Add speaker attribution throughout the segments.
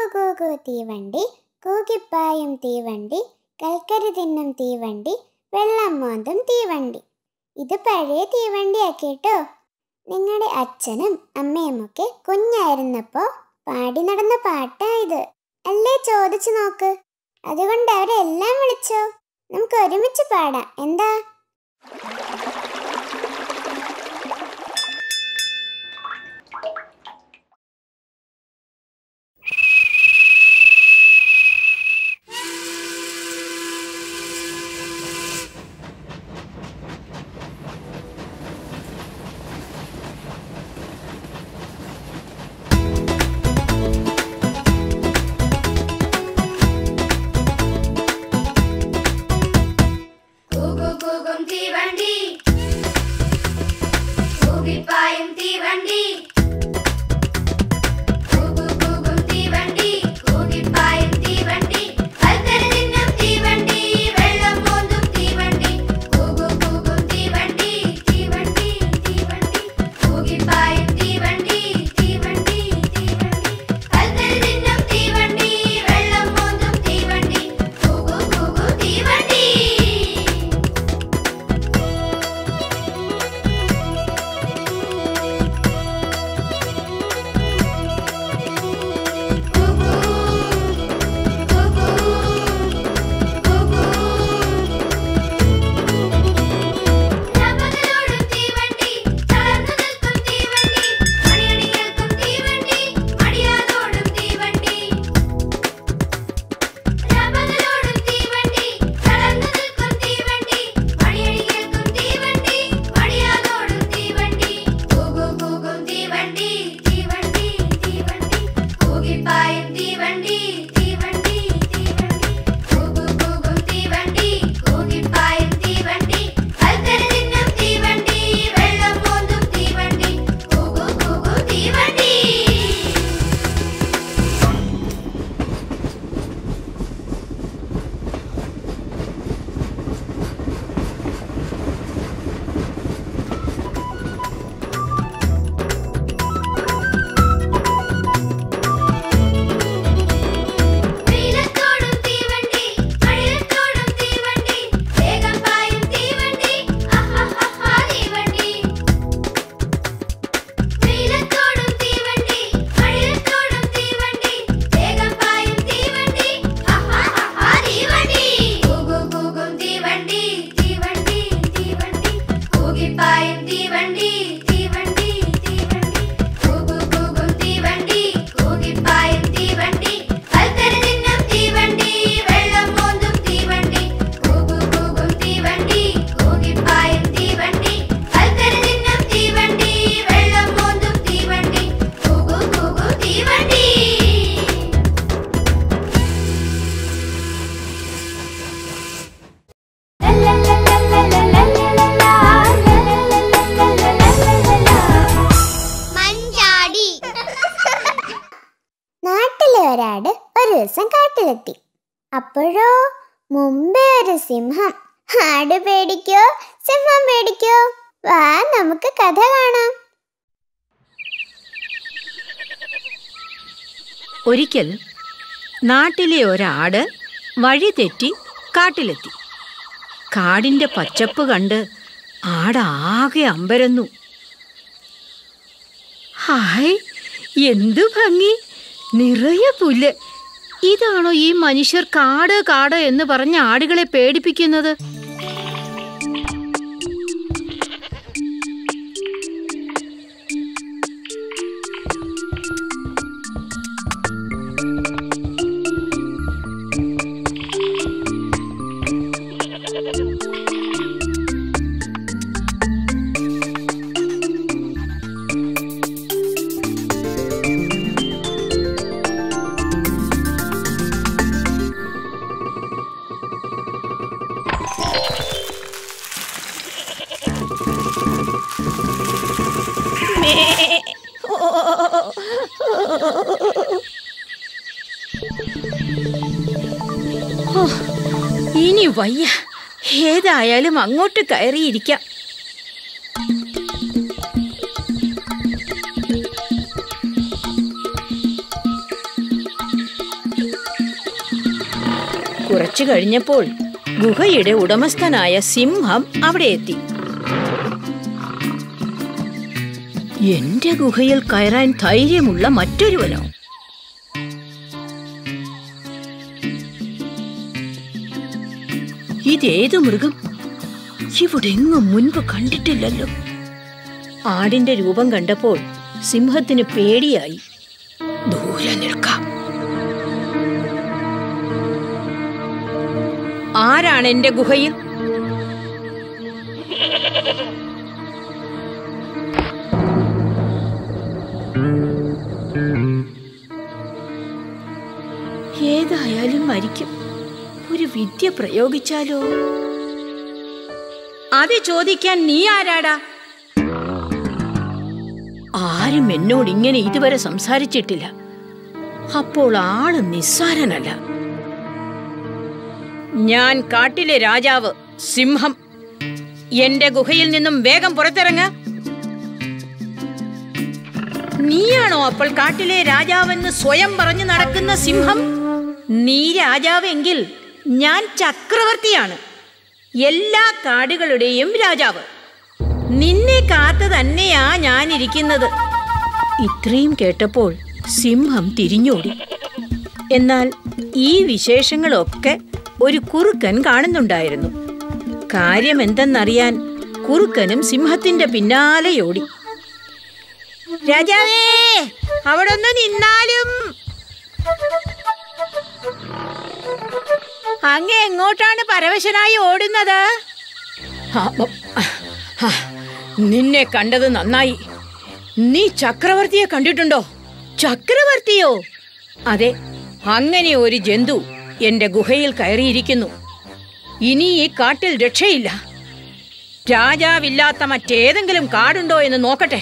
Speaker 1: കൂകു തീവണ്ടി കൂകിപ്പായും തീവണ്ടി കൽക്കരി തിന്നും തീവണ്ടി വെള്ളം മോന്തും തീവണ്ടി ഇത് പഴയ തീവണ്ടിയാ കേട്ടോ നിങ്ങളുടെ അച്ഛനും അമ്മയുമൊക്കെ കുഞ്ഞായിരുന്നപ്പോ പാടി നടന്ന പാട്ടാ ഇത് അല്ലേ ചോദിച്ചു നോക്ക് അതുകൊണ്ട് അവരെല്ലാം വിളിച്ചോ നമുക്ക് ഒരുമിച്ച് പാടാം എന്താ
Speaker 2: കൂകു കൂകും തീവണ്ടി കൂകിപ്പായും തീവണ്ടി കൂകു കൂകും തീവണ്ടി കൂകിപ്പായും തീവണ്ടി കൽക്കരി തിന്നും തീവണ്ടി വെള്ളം മോന്തും തീവണ്ടി കൂകു കൂകും തീവണ്ടി തീവണ്ടി തീവണ്ടി കൂകിപ്പായും തീവണ്ടി തീവണ്ടി തീവണ്ടി കൽക്കരി തിന്നും തീവണ്ടി വെള്ളം മോന്തും തീവണ്ടി കൂകു കൂകു തീവണ്ടി രാപകലോടും തീവണ്ടി തളർന്നു നിൽക്കും തീവണ്ടി മണിയണി കേൾക്കും തീവണ്ടി മടിയാതോടും തീവണ്ടി രാപകലോടും തീവണ്ടി തളർന്നു നിൽക്കും തീവണ്ടി മണിയണി കേൾക്കും തീവണ്ടി മടിയാതോടും തീവണ്ടി കൂകു കൂകും തീവണ്ടി തീവണ്ടി തീവണ്ടി കൂകിപ്പായും തീവണ്ടി തീവണ്ടി തീവണ്ടി കൂകു കൂകും തീവണ്ടി കൂകിപ്പായും തീവണ്ടി കൽക്കരി തിന്നും തീവണ്ടി വെള്ളം മോന്തും തീവണ്ടി കൂകു കൂകു തീവണ്ടി വെയിലത്തോടും തീവണ്ടി മഴയത്തോടും തീവണ്ടി വേഗം പായും തീവണ്ടി അഹഹഹ തീവണ്ടി വെയിലത്തോടും തീവണ്ടി മഴയത്തോടും തീവണ്ടി വേഗം പായും തീവണ്ടി അഹഹഹ തീവണ്ടി കൂകു കൂകും തീവണ്ടി തീവണ്ടി തീവണ്ടി കൂകിപ്പായും തീവണ്ടി തീവണ്ടി തീവണ്ടി കൂകു കൂകും തീവണ്ടി കൂകിപ്പായും തീവണ്ടി കൽക്കരി തിന്നും തീവണ്ടി വെള്ളം മോന്തും തീവണ്ടി കൂകു കൂകും തീവണ്ടി കൂകിപ്പായും തീവണ്ടി കൽക്കരി തിന്നും തീവണ്ടി വെള്ളം മോന്തും തീവണ്ടി കൂകു കൂകു തീവണ്ടി മഞ്ചാടി
Speaker 1: നാട്ടിലെ ഒരാട് ഒരു ദിവസം കാട്ടിലെത്തി അപ്പോഴോ മുമ്പേ ഒരു സിംഹം ആട് പേടിക്കോ സിംഹം പേടിക്കോ വാ നമുക്ക് കഥ കാണാം
Speaker 3: ഒരിക്കൽ നാട്ടിലെ ഒരാട് വഴി തെറ്റി കാട്ടിലെത്തി കാടിന്റെ പച്ചപ്പ് കണ്ട് ആടാകെ അമ്പരന്നു ഹായ് എന്തു ഭംഗി നിറയെ പുല്ല് ഇതാണോ ഈ മനുഷ്യർ കാട് കാട് എന്ന് പറഞ്ഞ ആടുകളെ പേടിപ്പിക്കുന്നത് ഓ, ഇനി വയ്യ ഏതായാലും അങ്ങോട്ട് കയറിയിരിക്കാം കുറച്ചു കഴിഞ്ഞപ്പോൾ ഗുഹയുടെ ഉടമസ്ഥനായ സിംഹം അവിടെ എത്തി എന്റെ ഗുഹയിൽ കയറാൻ ധൈര്യമുള്ള മറ്റൊരുവനോ ഇതേതു മൃഗം ഇവിടെങ്ങും മുൻപ് കണ്ടിട്ടില്ലല്ലോ ആടിന്റെ രൂപം കണ്ടപ്പോൾ സിംഹത്തിന് പേടിയായി ദൂരെ നിൽക്കാം ആരാണ് എന്റെ ഗുഹയിൽ ഏതായാലും മരിക്കും ഒരു വിദ്യ പ്രയോഗിച്ചാലോ അത് ചോദിക്കാൻ നീ ആരാടാ ആരും എന്നോട് ഇങ്ങനെ ഇതുവരെ സംസാരിച്ചിട്ടില്ല അപ്പോൾ ആള് നിസ്സാരനല്ല ഞാൻ കാട്ടിലെ രാജാവ് സിംഹം എന്റെ ഗുഹയിൽ നിന്നും വേഗം പുറത്തിറങ്ങ നീയാണോ അപ്പോൾ കാട്ടിലെ രാജാവെന്ന് സ്വയം പറഞ്ഞു നടക്കുന്ന സിംഹം നീ രാജാവെങ്കിൽ ഞാൻ ചക്രവർത്തിയാണ് എല്ലാ കാടുകളുടെയും രാജാവ് നിന്നെ കാത്തു തന്നെയാ ഞാൻ ഇരിക്കുന്നത് ഇത്രയും കേട്ടപ്പോൾ സിംഹം തിരിഞ്ഞോടി എന്നാൽ ഈ വിശേഷങ്ങളൊക്കെ ഒരു കുറുക്കൻ കാണുന്നുണ്ടായിരുന്നു കാര്യം എന്തെന്നറിയാൻ കുറുക്കനും സിംഹത്തിന്റെ പിന്നാലെ ഓടി രാജാവേ അവിടെ ഒന്ന് നിന്നാലും അങ്ങ് എങ്ങോട്ടാണ് പരവശനായി ഓടുന്നത് ആ, ഉം, ആ, നിന്നെ കണ്ടത് നന്നായി നീ ചക്രവർത്തിയെ കണ്ടിട്ടുണ്ടോ ചക്രവർത്തിയോ അതെ അങ്ങനെ ഒരു ജന്തു എന്റെ ഗുഹയിൽ കയറിയിരിക്കുന്നു ഇനി ഈ കാട്ടിൽ രക്ഷയില്ല രാജാവില്ലാത്ത മറ്റേതെങ്കിലും കാടുണ്ടോ എന്ന് നോക്കട്ടെ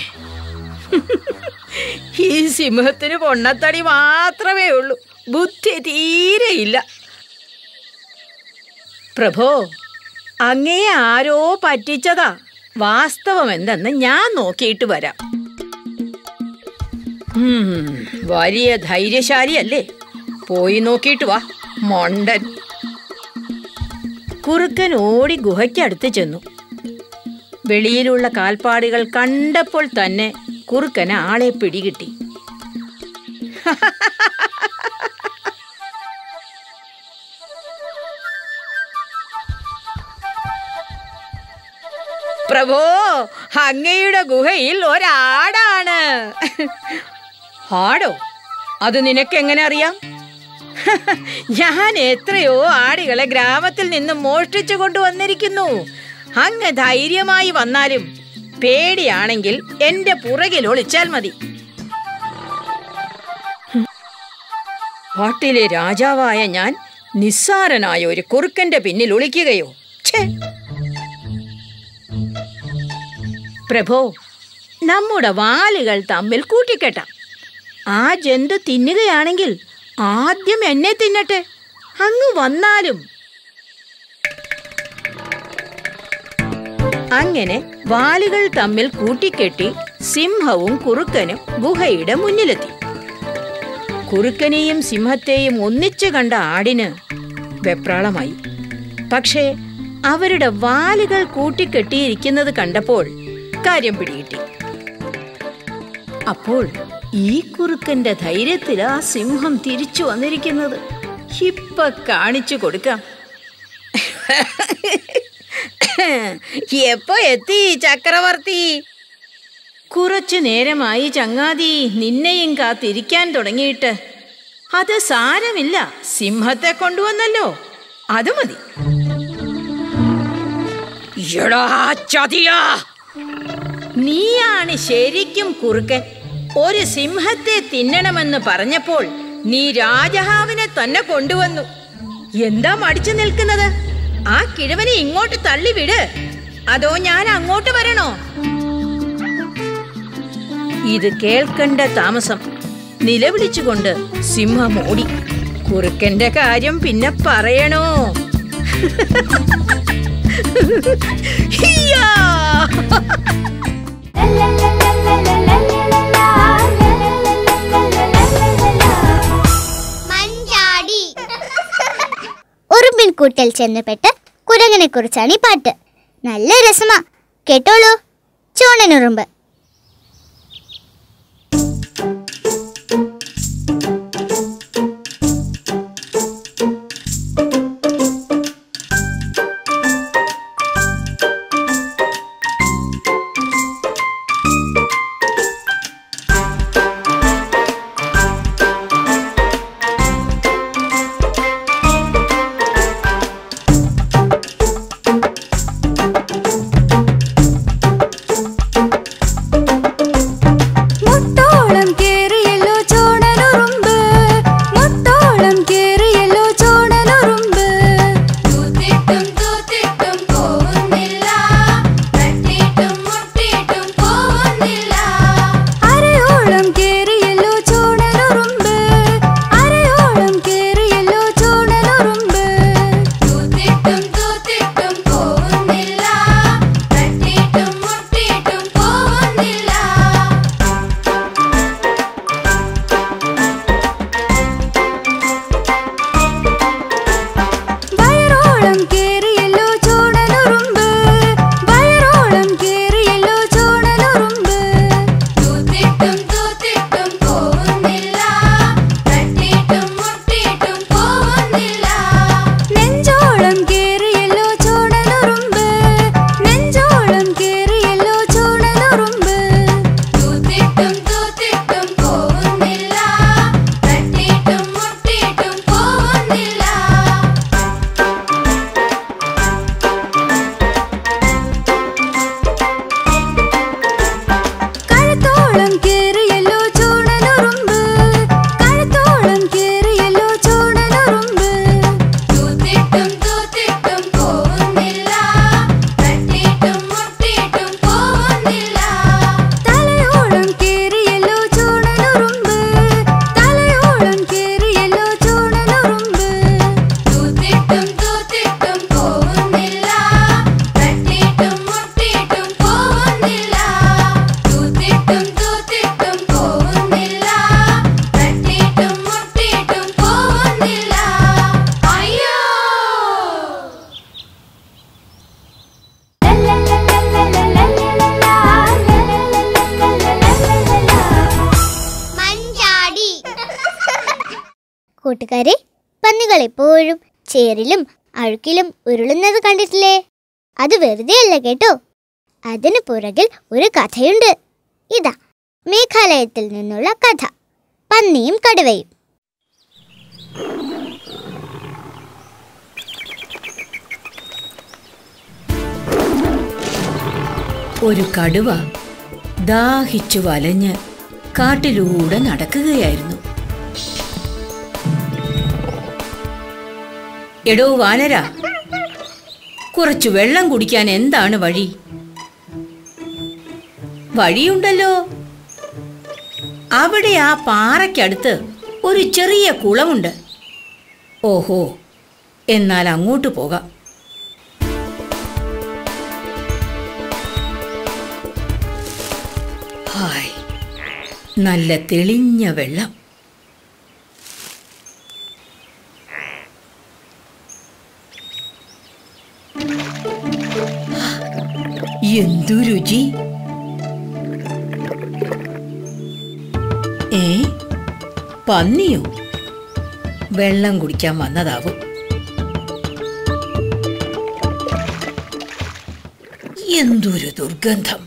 Speaker 3: ഈ സിംഹത്തിന് പൊണ്ണത്തടി മാത്രമേ ഉള്ളൂ ബുദ്ധി തീരെയില്ല പ്രഭോ അങ്ങയെ ആരോ പറ്റിച്ചതാ വാസ്തവം എന്തെന്ന് ഞാൻ നോക്കിയിട്ട് വരാം ഉം, വലിയ ധൈര്യശാലിയല്ലേ പോയി നോക്കിയിട്ട് വാ മൊണ്ടൻ കുറുക്കൻ ഓടി ഗുഹയ്ക്കടുത്ത് ചെന്നു വെളിയിലുള്ള കാൽപ്പാടുകൾ കണ്ടപ്പോൾ തന്നെ കുറുക്കന് ആളെ പിടികിട്ടി പ്രഭോ അങ്ങയുടെ ഗുഹയിൽ ഒരാടാണ് ആടോ അത് നിനക്കെങ്ങനെ അറിയാം ഞാൻ എത്രയോ ആടുകളെ ഗ്രാമത്തിൽ നിന്ന് മോഷ്ടിച്ചു കൊണ്ടുവന്നിരിക്കുന്നു അങ്ങ് ധൈര്യമായി വന്നാലും പേടിയാണെങ്കിൽ എന്റെ പുറകിൽ ഒളിച്ചാൽ മതി കാട്ടിലെ രാജാവായ ഞാൻ നിസ്സാരനായ ഒരു കുറുക്കന്റെ പിന്നിൽ ഒളിക്കുകയോ ഛേ പ്രഭോ നമ്മുടെ വാലുകൾ തമ്മിൽ കൂട്ടിക്കെട്ടാം ആ ജന്തു തിന്നുകയാണെങ്കിൽ ആദ്യം എന്നെ തിന്നട്ടെ അങ്ങ് വന്നാലും അങ്ങനെ വാലുകൾ തമ്മിൽ കൂട്ടിക്കെട്ടി സിംഹവും കുറുക്കനും ഗുഹയുടെ മുന്നിലെത്തി കുറുക്കനെയും സിംഹത്തെയും ഒന്നിച്ചു കണ്ട ആടിന് വെപ്രാളമായി പക്ഷേ അവരുടെ വാലുകൾ കൂട്ടിക്കെട്ടിയിരിക്കുന്നത് കണ്ടപ്പോൾ കാര്യം പിടികിട്ടി അപ്പോൾ ഈ കുറുക്കന്റെ ധൈര്യത്തിൽ ആ സിംഹം തിരിച്ചു വന്നിരിക്കുന്നത് ഇപ്പൊ കാണിച്ചു കൊടുക്കാം എപ്പോ എത്തി ചക്രവർത്തി കുറച്ചു നേരമായി ചങ്ങാതി നിന്നെയും കാത്തിരിക്കാൻ തുടങ്ങിയിട്ട് അത് സാരമില്ല സിംഹത്തെ കൊണ്ടുവന്നല്ലോ അത് മതി എടാ ചതിയാ നീയാണ് ശരിക്കും കുറുക്കൻ ഒരു സിംഹത്തെ തിന്നണമെന്ന് പറഞ്ഞപ്പോൾ നീ രാജഹാവിനെ തന്നെ കൊണ്ടുവന്നു എന്താ മടിച്ചു നിൽക്കുന്നത് ആ കിഴവനെ ഇങ്ങോട്ട് തള്ളിവിട് അതോ ഞാൻ അങ്ങോട്ട് വരണോ ഇത് കേൾക്കണ്ട താമസം നിലവിളിച്ചുകൊണ്ട് സിംഹം ഓടി കുറുക്കന്റെ കാര്യം പിന്നെ പറയണോ ഹിയ്യാ!
Speaker 2: മഞ്ചാടി
Speaker 1: ഒരു
Speaker 4: കൂട്ടിൽ ചെന്നുപെട്ട് കുരങ്ങനെ കുറിച്ചാണ് ഈ പാട്ട് നല്ല രസമാ കേട്ടോളൂ ചോണനുറുമ്പ്
Speaker 2: മുട്ടോളം കേറിയല്ലോ ചോടനുറുമ്പ് മുട്ടോളം കേറിയല്ലോ ചോടനുറുമ്പ് തൂത്തിട്ടും തൂത്തിട്ടും പോകുന്നില്ല തട്ടിയിട്ടും മുട്ടിയിട്ടും പോകുന്നില്ല അരയോളം കേറിയല്ലോ ചോടനുറുമ്പ് അരയോളം കേറിയല്ലോ ചോടനുറുമ്പ് തൂത്തിട്ടും തൂത്തിട്ടും പോകുന്നില്ല തട്ടിയിട്ടും മുട്ടിയിട്ടും പോകുന്നില്ല വയറോളം കേറിയല്ലോ ചോടനുറുമ്പ് വയറോളം കേറിയല്ലോ ചോടനുറുമ്പ് തൂത്തിട്ടും തൂത്തിട്ടും പോകുന്നില്ല തട്ടിയിട്ടും മുട്ടിയിട്ടും പോകുന്നില്ല നെഞ്ചോളം കേറിയല്ലോ ചോടനുറുമ്പ് നെഞ്ചോളം കേറിയല്ലോ ചോടനുറുമ്പ് തൂത്തിട്ടും തൂത്തിട്ടും പോകുന്നില്ല തട്ടിയിട്ടും മുട്ടിയിട്ടും പോകുന്നില്ല കഴുത്തോളം കേറിയല്ലോ ചൂടനുറുമ്പ് കഴുത്തോളം കേറിയല്ലോ ചൂടനുറുമ്പ് തൂത്തിട്ടും തൂത്തിട്ടും പോകുന്നില്ല തട്ടിയിട്ടും മുട്ടിയിട്ടും പോകുന്നില്ല തലയോളം കേറിയല്ലോ ചൂടനുറുമ്പ് തലയോളം കേറിയല്ലോ ചൂടനുറുമ്പ് തൂത്തിട്ടും തൂത്തിട്ടും പോകുന്നില്ല തട്ടിയിട്ടും മുട്ടിയിട്ടും പോകുന്നില്ല തൂത്തിട്ടും തൂത്തിട്ടും പോകുന്നില്ല തട്ടിയിട്ടും മുട്ടിയിട്ടും പോകുന്നില്ല അയ്യോ
Speaker 5: മഞ്ചാടി
Speaker 4: കൂട്ടുകാരെ പന്നികൾ എപ്പോഴും ചേറിലും അഴുക്കിലും ഉരുളുന്നത് കണ്ടിട്ടില്ലേ അത് വെറുതെ അല്ല കേട്ടോ അതിന് പുറകിൽ ഒരു കഥയുണ്ട് ഇതാ മേഘാലയത്തിൽ നിന്നുള്ള കഥ പന്നിയും കടുവയും
Speaker 3: ഒരു കടുവ ദാഹിച്ചു വലഞ്ഞ് കാട്ടിലൂടെ നടക്കുകയായിരുന്നു എടോ വാനര കുറച്ചു വെള്ളം കുടിക്കാൻ എന്താണ് വഴി വഴിയുണ്ടല്ലോ അവിടെ ആ പാറയ്ക്കടുത്ത് ഒരു ചെറിയ കുളമുണ്ട് ഓഹോ എന്നാൽ അങ്ങോട്ട് പോകാം ഹായ് നല്ല തെളിഞ്ഞ വെള്ളം എന്തു രുചി ഏ പന്നിയോ വെള്ളം കുടിക്കാൻ വന്നതാവും എന്തൊരു ദുർഗന്ധം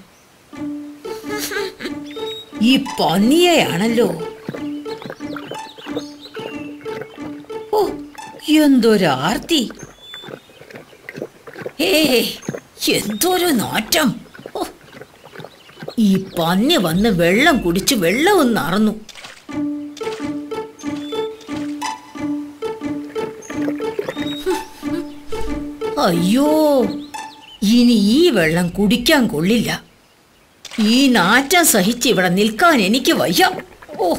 Speaker 3: ഈ പന്നിയെയാണല്ലോ ഓ എന്തൊരാർത്തി ഏ എന്തൊരു നാറ്റം ഓ, ഈ പന്നി വന്ന് വെള്ളം കുടിച്ച് വെള്ളവും നടന്നു അയ്യോ ഇനി ഈ വെള്ളം കുടിക്കാൻ കൊള്ളില്ല ഈ നാറ്റം സഹിച്ച് ഇവിടെ നിൽക്കാൻ എനിക്ക് വയ്യ ഓ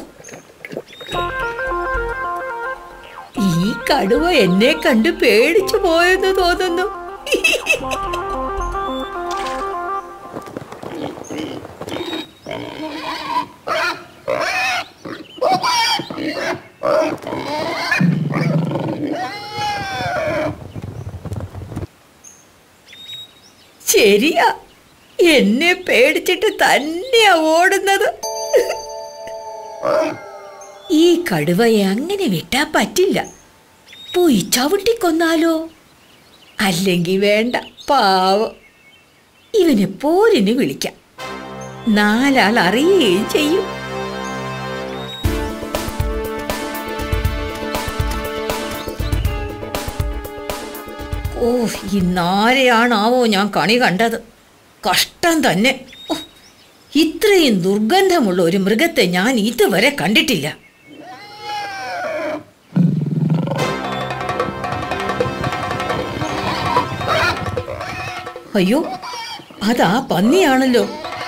Speaker 3: ഈ കടുവ എന്നെ കണ്ട് പേടിച്ചു പോയെന്ന് തോന്നുന്നു ശരിയാ എന്നെ പേടിച്ചിട്ട് തന്നെയാ ഓടുന്നത് ഈ കടുവയെ അങ്ങനെ വിട്ടാ പറ്റില്ല പോയി ചവിട്ടിക്കൊന്നാലോ അല്ലെങ്കിൽ വേണ്ട പാവം ഇവനെ പോരിന് വിളിക്കാം നാലാൾ അറിയുകയും ചെയ്യും ഓ ഇന്നാരെയാണാവോ ഞാൻ കണി കണ്ടത് കഷ്ടം തന്നെ ഓ, ഇത്രയും ദുർഗന്ധമുള്ള ഒരു മൃഗത്തെ ഞാൻ ഇതുവരെ കണ്ടിട്ടില്ല അയ്യോ അതാ പന്നിയാണല്ലോ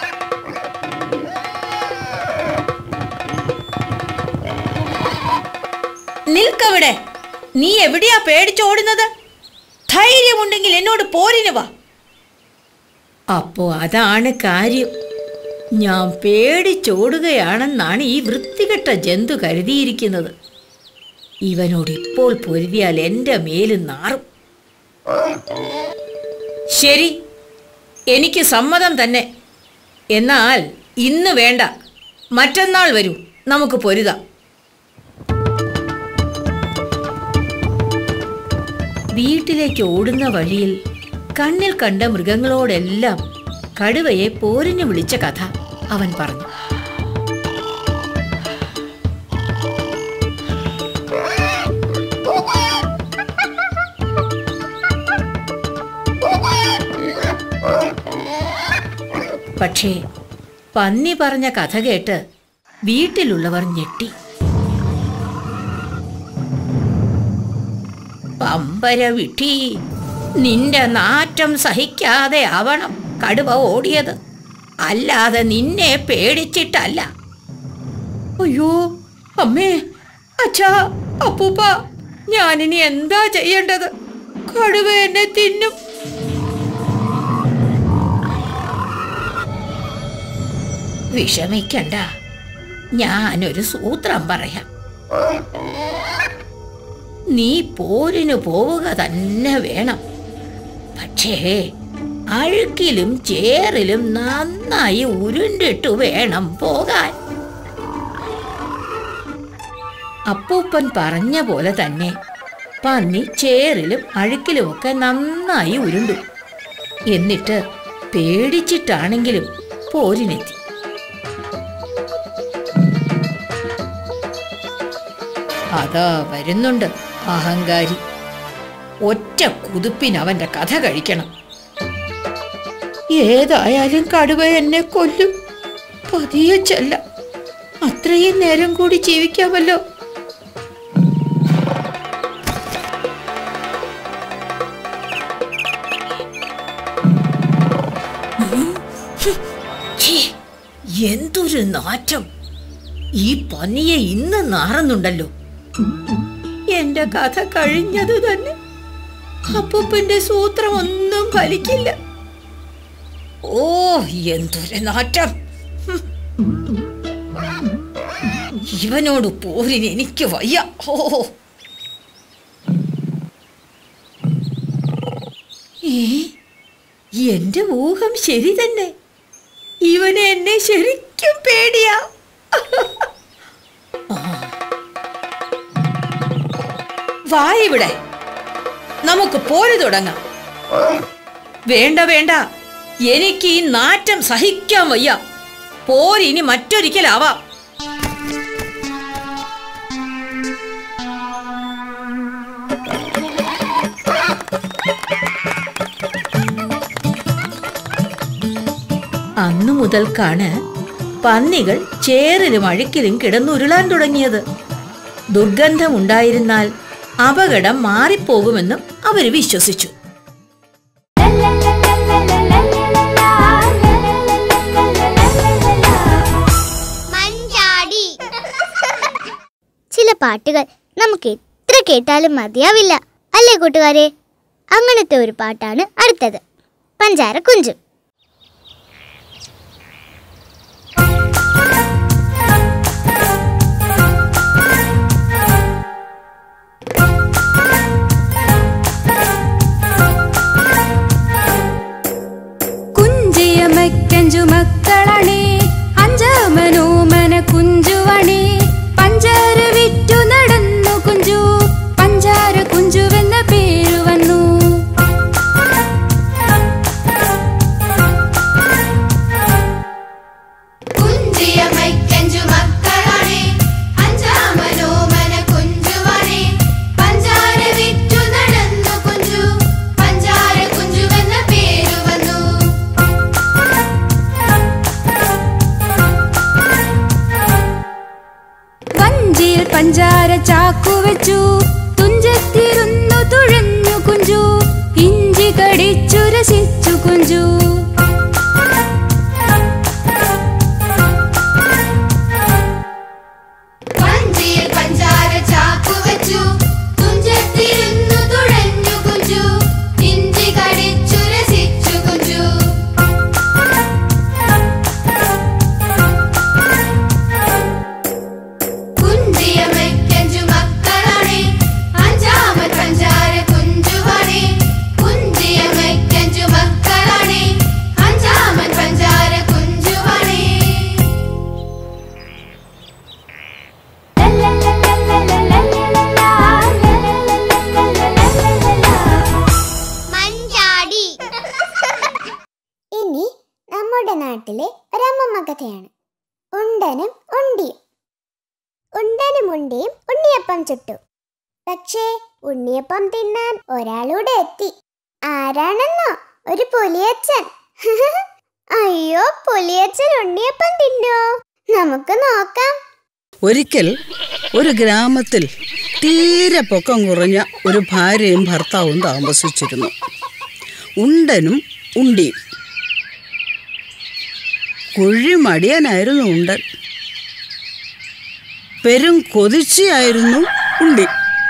Speaker 3: നിൽക്കവിടെ നീ എവിടെയാ പേടിച്ചോടുന്നത് ധൈര്യമുണ്ടെങ്കിൽ എന്നോട് പോരിന് വാ അപ്പോ അതാണ് കാര്യം ഞാൻ പേടിച്ചോടുകയാണെന്നാണ് ഈ വൃത്തികെട്ട ജന്തു കരുതിയിരിക്കുന്നത് ഇവനോട് ഇപ്പോൾ പൊരുതിയാൽ എൻ്റെ മേല് നാറും ശരി എനിക്ക് സമ്മതം തന്നെ എന്നാൽ ഇന്ന് വേണ്ട മറ്റന്നാൾ വരൂ നമുക്ക് പൊരുതാം വീട്ടിലേക്ക് ഓടുന്ന വഴിയിൽ കണ്ണിൽ കണ്ട മൃഗങ്ങളോടെല്ലാം കടുവയെ പോരിന് വിളിച്ച കഥ അവൻ പറഞ്ഞു പക്ഷേ പന്നി പറഞ്ഞ കഥ കേട്ട് വീട്ടിലുള്ളവർ ഞെട്ടി പമ്പര വിട്ടി നിന്റെ നാറ്റം സഹിക്കാതെ ആവണം കടുവ ഓടിയത് അല്ലാതെ നിന്നെ പേടിച്ചിട്ടല്ല അയ്യോ അമ്മേ അച്ഛാ അപ്പൂപ്പ ഞാനിനി എന്താ ചെയ്യേണ്ടത് കടുവ എന്നെ തിന്നും വിഷമിക്കണ്ട ഞാനൊരു സൂത്രം പറയാം നീ പോരിന് പോവുക തന്നെ വേണം പക്ഷേ അഴുക്കിലും ചേറിലും നന്നായി ഉരുണ്ടിട്ടു വേണം പോകാൻ അപ്പൂപ്പൻ പറഞ്ഞ പോലെ തന്നെ പന്നി ചേറിലും അഴുക്കിലുമൊക്കെ നന്നായി ഉരുണ്ടു എന്നിട്ട് പേടിച്ചിട്ടാണെങ്കിലും പോരിനെത്തി അതാ വരുന്നുണ്ട് അഹങ്കാരി ഒറ്റ കുതിപ്പിന് അവന്റെ കഥ കഴിക്കണം ഏതായാലും കടുവ എന്നെ കൊല്ലും പതിയെ ചെല്ല അത്രയും നേരം കൂടി ജീവിക്കാമല്ലോ ഛീ, എന്തൊരു നാറ്റം ഈ പന്നിയെ ഇന്ന് നാറുന്നുണ്ടല്ലോ എന്റെ കഥ കഴിഞ്ഞത് തന്നെ അപ്പൂപ്പന്റെ സൂത്രം ഒന്നും ഫലിക്കില്ല ഓ എന്തൊരു നാറ്റം ഹും. ഇവനോട് പോരിന് എനിക്ക് വയ്യ ഓ ഏ എന്റെ ഊഹം ശരി തന്നെ ഇവനെ എന്നെ ശരിക്കും പേടിയാ വാ ഇവിടെ നമുക്ക് പോര് തുടങ്ങാം വേണ്ട വേണ്ട എനിക്ക് ഈ നാറ്റം സഹിക്കാൻ വയ്യ പോരിനി മറ്റൊരിക്കലാവാം അന്നു മുതൽക്കാണ് പന്നികൾ ചേറിലും അഴുക്കിലും കിടന്നുരുളാൻ തുടങ്ങിയത് ദുർഗന്ധമുണ്ടായിരുന്നാൽ അപകടം മാറിപ്പോകുമെന്നും അവർ വിശ്വസിച്ചു
Speaker 4: മഞ്ചാടി ചില പാട്ടുകൾ നമുക്ക് എത്ര കേട്ടാലും മതിയാവില്ല അല്ലേ കൂട്ടുകാരെ അങ്ങനത്തെ ഒരു പാട്ടാണ് അടുത്തത് പഞ്ചാര കുഞ്ചും
Speaker 2: ചാക്കു വെച്ചു തുഞ്ചത്തിരുന്നു തുഴഞ്ഞു കുഞ്ചു ഇഞ്ചി കടിച്ചു രസിച്ചു കുഞ്ചു
Speaker 5: വഞ്ചിയിൽ പഞ്ചാര ചാക്കു വെച്ചു തുഞ്ചത്തിരുന്നു തുഴഞ്ഞു കുഞ്ചു ഇഞ്ചി കടിച്ചു രസിച്ചു കുഞ്ചു കുഞ്ചിയമ്മയ്ക്കഞ്ചു മക്കളാണേ അഞ്ചാമൻ പഞ്ചാര കുഞ്ചുവാണേ കുഞ്ചിയമ്മയ്ക്കഞ്ചു മക്കളാണേ അഞ്ചാമൻ പഞ്ചാര കുഞ്ചുവാണേ
Speaker 4: മഞ്ചാടി
Speaker 1: ഇനി നമ്മുടെ നാട്ടിലെ ഒരമ്മമ്മ കഥയാണ് ഉണ്ടനും ഉണ്ടിയും ഉണ്ടനും ഉണ്ടിയും ഉണ്ണിയപ്പം ചുട്ടു പക്ഷേ ഉണ്ണിയപ്പം തിന്നാൻ ഒരാളൂടെ എത്തി ആരാണെന്നോ ഒരു പുലിയച്ചൻ അയ്യോ പുലിയച്ചൻ ഉണ്ണിയപ്പം തിന്നോ നമുക്ക് നോക്കാം
Speaker 6: ഒരിക്കൽ ഒരു ഗ്രാമത്തിൽ തീരെ പൊക്കം കുറഞ്ഞ ഒരു ഭാര്യയും ഭർത്താവും താമസിച്ചിരുന്നു ഉണ്ടനും ഉണ്ടിയും കുഴിമടിയനായിരുന്നു ഉണ്ടൻ പെരും കൊതിച്ചിയായിരുന്നു ഉണ്ടി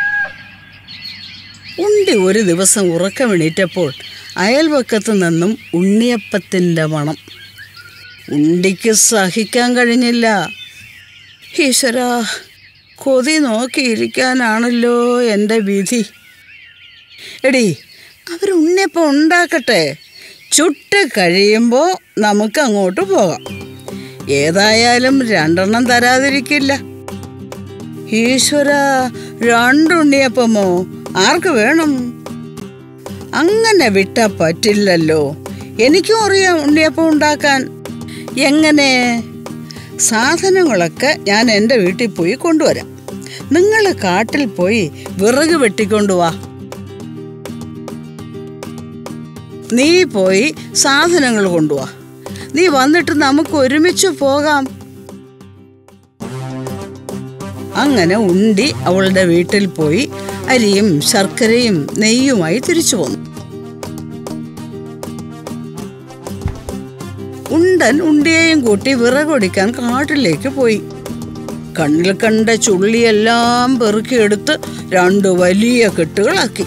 Speaker 6: ഉണ്ടി ഒരു ദിവസം ഉറക്കമെണീറ്റപ്പോൾ അയൽവക്കത്ത് നിന്നും ഉണ്ണിയപ്പത്തിൻ്റെ മണം ഉണ്ടിക്ക് സഹിക്കാൻ കഴിഞ്ഞില്ല ഈശ്വരാ കൊതി നോക്കിയിരിക്കാനാണല്ലോ എൻ്റെ വിധി എടി അവർ ഉണ്ണിയപ്പം ഉണ്ടാക്കട്ടെ ചുട്ട് കഴിയുമ്പോൾ നമുക്ക് അങ്ങോട്ട് പോകാം ഏതായാലും രണ്ടെണ്ണം തരാതിരിക്കില്ല ഈശ്വര രണ്ടുണ്ണിയപ്പമോ ആർക്ക് വേണം അങ്ങനെ വിട്ടാ പറ്റില്ലല്ലോ എനിക്കും അറിയാം ഉണ്ണിയപ്പം ഉണ്ടാക്കാൻ എങ്ങനെ സാധനങ്ങളൊക്കെ ഞാൻ എൻ്റെ വീട്ടിൽ പോയി കൊണ്ടുവരാം നിങ്ങൾ കാട്ടിൽ പോയി വിറക് വെട്ടിക്കൊണ്ടുവാ നീ പോയി സാധനങ്ങൾ കൊണ്ടുവാ നീ വന്നിട്ട് നമുക്ക് ഒരുമിച്ച് പോകാം അങ്ങനെ ഉണ്ടി അവളുടെ വീട്ടിൽ പോയി അരിയും ശർക്കരയും നെയ്യുമായി തിരിച്ചു പോന്നു ഉണ്ടൻ ഉണ്ടിയെയും കൂട്ടി വിറകൊടിക്കാൻ കാട്ടിലേക്ക് പോയി കണ്ണിൽ കണ്ട ചുള്ളിയെല്ലാം പെറുക്കിയെടുത്ത് രണ്ട് വലിയ കെട്ടുകളാക്കി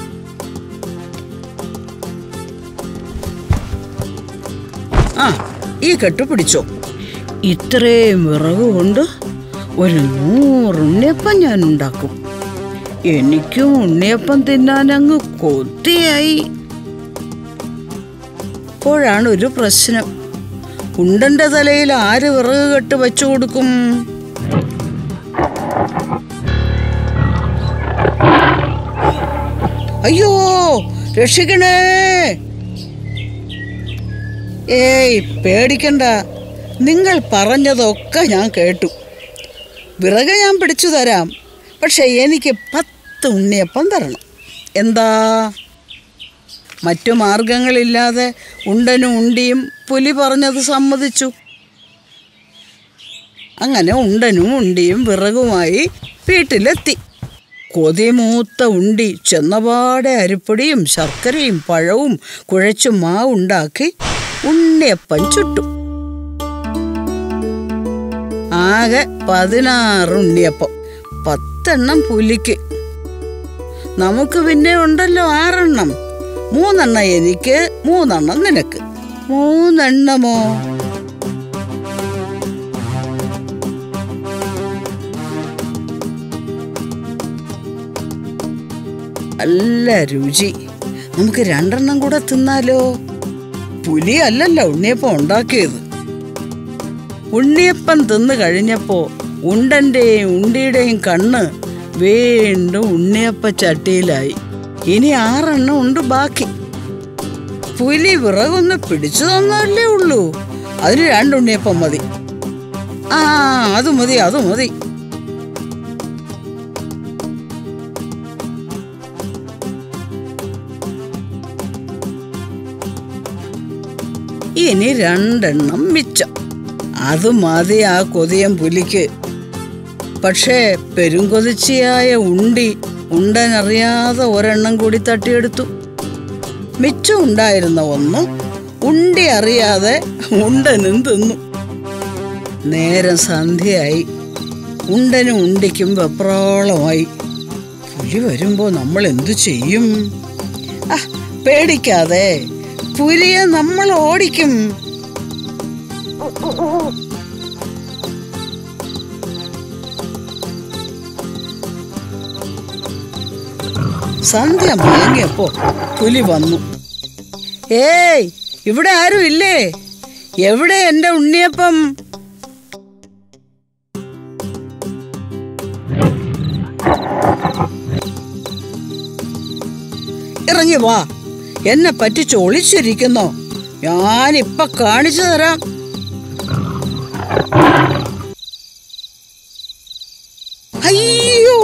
Speaker 6: ആ ഈ കെട്ട് പിടിച്ചോ ഇത്രയും വിറക് കൊണ്ട് ഒരു നൂറ് ഉണ്ണിയപ്പം ഞാൻ ഉണ്ടാക്കും എനിക്കും ഉണ്ണിയപ്പം തിന്നാൻ അങ്ങ് കൊത്തിയായി അപ്പോഴാണ് ഒരു പ്രശ്നം ഉണ്ടന്റെ തലയിൽ ആര് വിറക് കെട്ട് വെച്ചു കൊടുക്കും അയ്യോ രക്ഷിക്കണേ ഏയ് പേടിക്കണ്ട നിങ്ങൾ പറഞ്ഞതൊക്കെ ഞാൻ കേട്ടു വിറക് ഞാൻ പിടിച്ചു തരാം പക്ഷെ എനിക്ക് പത്ത് ഉണ്ണിയപ്പം തരണം എന്താ മറ്റു മാർഗങ്ങളില്ലാതെ ഉണ്ടനും ഉണ്ടിയും പുലി പറഞ്ഞത് സമ്മതിച്ചു അങ്ങനെ ഉണ്ടനും ഉണ്ടിയും വിറകുമായി വീട്ടിലെത്തി കൊതിമൂത്ത ഉണ്ടി ചെന്നപാടെ അരിപ്പൊടിയും ശർക്കരയും പഴവും കുഴച്ചു മാവുണ്ടാക്കി ഉണ്ണിയപ്പം ചുട്ടു ആകെ പതിനാറ് ഉണ്ണിയപ്പം പത്തെണ്ണം പുലിക്ക് നമുക്ക് പിന്നെ ഉണ്ടല്ലോ ആറെണ്ണം മൂന്നെണ്ണം എനിക്ക് മൂന്നെണ്ണം നിനക്ക് മൂന്നെണ്ണമോ നല്ല രുചി നമുക്ക് രണ്ടെണ്ണം കൂടെ തിന്നാലോ പുലി അല്ലല്ലോ ഉണ്ണിയപ്പം ഉണ്ടാക്കിയത് ഉണ്ണിയപ്പം തിന്നു കഴിഞ്ഞപ്പോ ഉണ്ടന്റെയും ഉണ്ടിയുടെയും കണ്ണ് വീണ്ടും ഉണ്ണിയപ്പ ചട്ടിയിലായി ഇനി ആറെണ്ണം ഉണ്ട് ബാക്കി പുലി വിറകൊന്ന് പിടിച്ചു തന്നല്ലേ ഉള്ളൂ അതിന് രണ്ടുണ്ണിയപ്പം മതി ആ അത് മതി അത് മതി ഇനി രണ്ടെണ്ണം മിച്ചം അത് മതി ആ കൊതിയൻ പുലിക്ക് പക്ഷേ പെരുങ്കൊതിച്ചിയായ ഉണ്ടി ഉണ്ടനറിയാതെ ഒരെണ്ണം കൂടി തട്ടിയെടുത്തു മിച്ചം ഉണ്ടായിരുന്ന ഒന്ന് ഉണ്ടി അറിയാതെ ഉണ്ടനും തിന്നു നേരം സന്ധ്യയായി ഉണ്ടനും ഉണ്ടിക്കും വെപ്രാളമായി പുലി വരുമ്പോ നമ്മൾ എന്തു ചെയ്യും ആ പേടിക്കാതെ പുലിയെ നമ്മൾ ഓടിക്കും സന്ധ്യ മയങ്ങിയപ്പോ പുലി വന്നു ഏയ് ഇവിടെ ആരും ഇല്ലേ എവിടെ എന്റെ ഉണ്ണിയപ്പം ഇറങ്ങി വാ എന്നെ പറ്റിച്ച് ഒളിച്ചിരിക്കുന്നോ ഞാനിപ്പൊ കാണിച്ചു തരാം അയ്യോ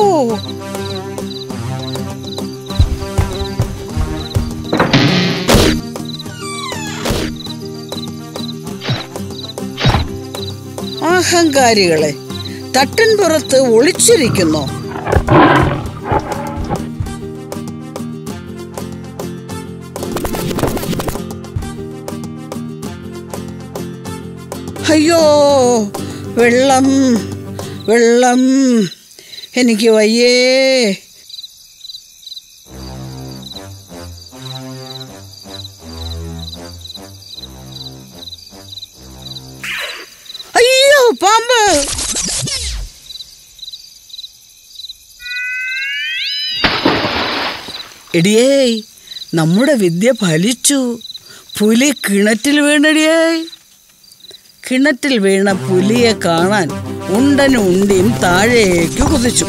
Speaker 6: അഹങ്കാരികളെ തട്ടിൻ പുറത്ത് ഒളിച്ചിരിക്കുന്നു അയ്യോ വെള്ളം വെള്ളം എനിക്ക് വയ്യേ അയ്യോ പാമ്പ് എടിയേ നമ്മുടെ വിദ്യ ഫലിച്ചു പുലി കിണറ്റിൽ വീണടിയേ കിണറ്റിൽ വീണ പുലിയെ കാണാൻ ഉണ്ടനും ഉണ്ടിയും താഴേക്ക് കുതിച്ചു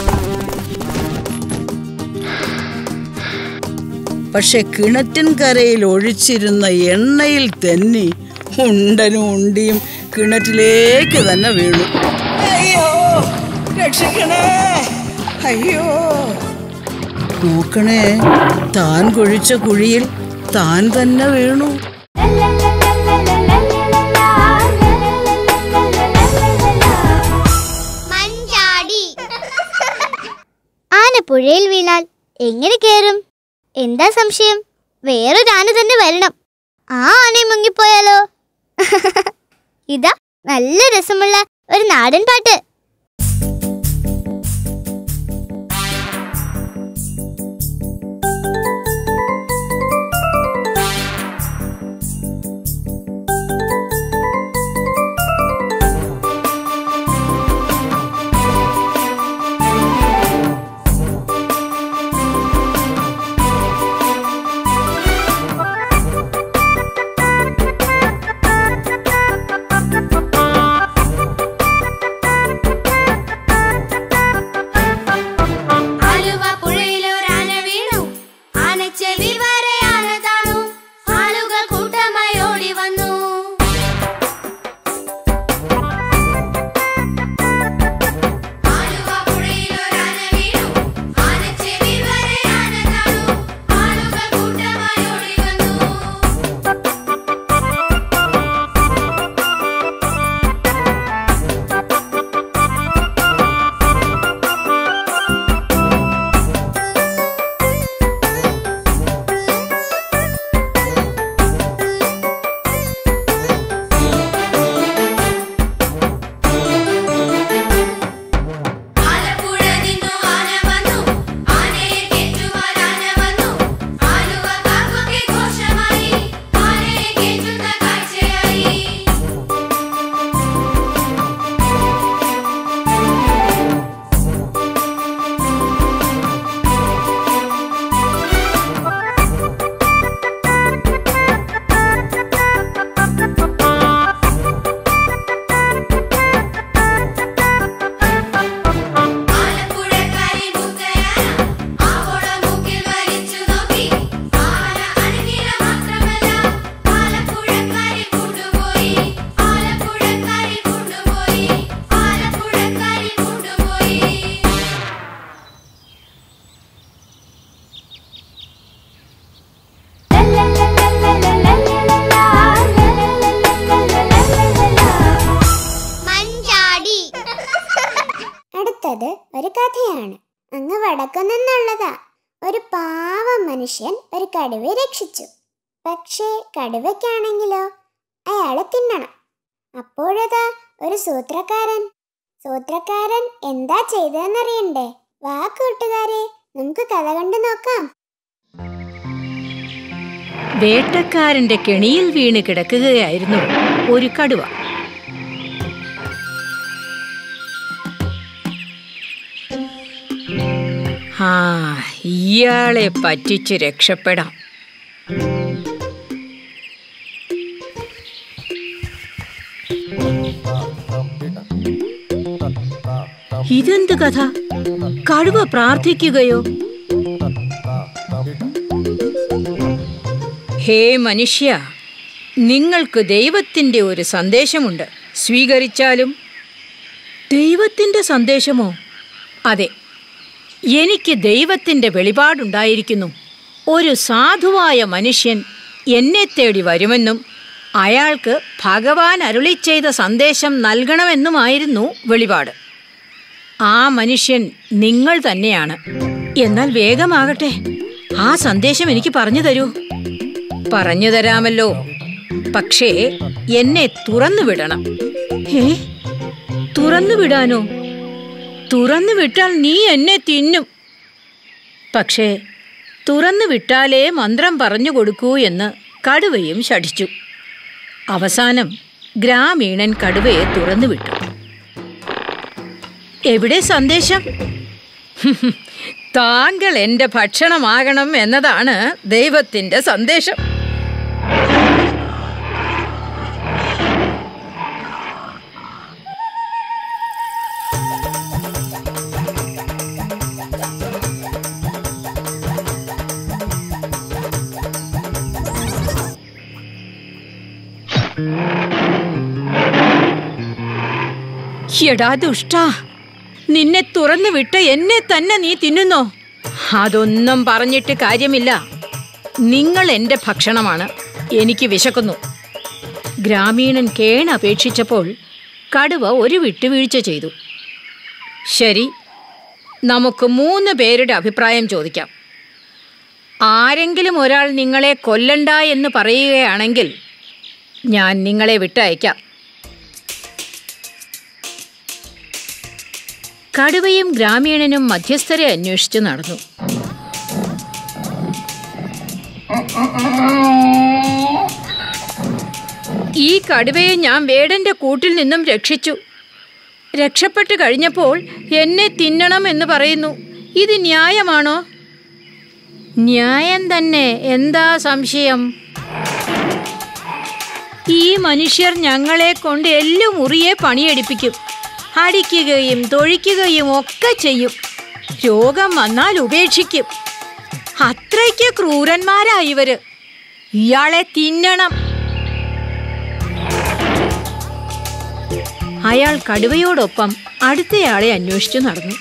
Speaker 6: പക്ഷെ കിണറ്റിൻ കരയിൽ ഒഴിച്ചിരുന്ന എണ്ണയിൽ തെന്നി ഉണ്ടനും ഉണ്ടിയും കിണറ്റിലേക്ക് തന്നെ വീണു അയ്യോ രക്ഷിക്കണേ അയ്യോ നോക്കണേ താൻ കുഴിച്ച കുഴിയിൽ താൻ തന്നെ വീണു
Speaker 4: മഞ്ചാടി ആന പുഴയിൽ വീണാൽ എങ്ങനെ കേറും എന്താ സംശയം വേറൊരു ആന തന്നെ വരണം ആ ആനയും മുങ്ങിപ്പോയാലോ ഇതാ നല്ല രസമുള്ള ഒരു നാടൻ പാട്ട്
Speaker 1: കഥയാണ് അങ്ങ് വടക്കു നിന്നുള്ളതാ ഒരു പാവം മനുഷ്യൻ ഒരു കടുവയെ രക്ഷിച്ചു പക്ഷേ കടുവയ്ക്കാണെങ്കിലോ അയാളെ തിന്നണം അപ്പോഴതാ ഒരു സൂത്രക്കാരൻ സൂത്രക്കാരൻ എന്താ ചെയ്തതെന്നറിയണ്ടേ വാ കൂട്ടുകാരെ നമുക്ക് കഥ കണ്ടു നോക്കാം
Speaker 3: വേട്ടക്കാരന്റെ കെണിയിൽ വീണ് കിടക്കുകയായിരുന്നു ഒരു കടുവ ആ ഇയാളെ പറ്റിച്ച് രക്ഷപ്പെടാം ഇതെന്ത് കഥ കടുവ പ്രാർത്ഥിക്കുകയോ ഹേ മനുഷ്യ നിങ്ങൾക്ക് ദൈവത്തിൻ്റെ ഒരു സന്ദേശമുണ്ട് സ്വീകരിച്ചാലും ദൈവത്തിൻ്റെ സന്ദേശമോ അതെ എനിക്ക് ദൈവത്തിൻ്റെ വെളിപാടുണ്ടായിരിക്കുന്നു ഒരു സാധുവായ മനുഷ്യൻ എന്നെ തേടി വരുമെന്നും അയാൾക്ക് ഭഗവാൻ അരുളി ചെയ്ത സന്ദേശം നൽകണമെന്നുമായിരുന്നു വെളിപാട് ആ മനുഷ്യൻ നിങ്ങൾ തന്നെയാണ് എന്നാൽ വേഗമാകട്ടെ ആ സന്ദേശം എനിക്ക് പറഞ്ഞു തരൂ പറഞ്ഞു തരാമല്ലോ പക്ഷേ എന്നെ തുറന്നു വിടണം ഏ തുറന്നു വിടാനോ തുറന്നു വിട്ടാൽ നീ എന്നെ തിന്നും പക്ഷേ തുറന്നു വിട്ടാലേ മന്ത്രം പറഞ്ഞു കൊടുക്കൂ എന്ന് കടുവയും ശഠിച്ചു അവസാനം ഗ്രാമീണൻ കടുവയെ തുറന്നു വിട്ടു എവിടെ സന്ദേശം താങ്കൾ എൻ്റെ ഭക്ഷണമാകണം എന്നതാണ് ദൈവത്തിൻ്റെ സന്ദേശം എടാ ദുഷ്ടാ നിന്നെ തുറന്നു വിട്ട് എന്നെ തന്നെ നീ തിന്നുന്നോ അതൊന്നും പറഞ്ഞിട്ട് കാര്യമില്ല നിങ്ങൾ എൻ്റെ ഭക്ഷണമാണ് എനിക്ക് വിശക്കുന്നു ഗ്രാമീണൻ കേൺ അപേക്ഷിച്ചപ്പോൾ കടുവ ഒരു വിട്ടുവീഴ്ച ചെയ്തു ശരി നമുക്ക് മൂന്ന് പേരുടെ അഭിപ്രായം ചോദിക്കാം ആരെങ്കിലും ഒരാൾ നിങ്ങളെ കൊല്ലണ്ട എന്ന് പറയുകയാണെങ്കിൽ ഞാൻ നിങ്ങളെ വിട്ടയക്കാം കടുവയും ഗ്രാമീണനും മധ്യസ്ഥരെ അന്വേഷിച്ചു നടന്നു ഈ കടുവയെ ഞാൻ വേടന്റെ കൂട്ടിൽ നിന്നും രക്ഷിച്ചു രക്ഷപ്പെട്ടു കഴിഞ്ഞപ്പോൾ എന്നെ തിന്നണം എന്ന് പറയുന്നു ഇത് ന്യായമാണോ ന്യായം തന്നെ എന്താ സംശയം ഈ മനുഷ്യർ ഞങ്ങളെ കൊണ്ട് എല്ലു മുറിയെ പണിയെടുപ്പിക്കും അടിക്കുകയും തൊഴിക്കുകയും ഒക്കെ ചെയ്യും രോഗം വന്നാൽ ഉപേക്ഷിക്കും അത്രയ്ക്ക് ക്രൂരന്മാരാ ഇവര് ഇയാളെ തിന്നണം അയാൾ കടുവയോടൊപ്പം അടുത്തയാളെ അന്വേഷിച്ചു നടന്നു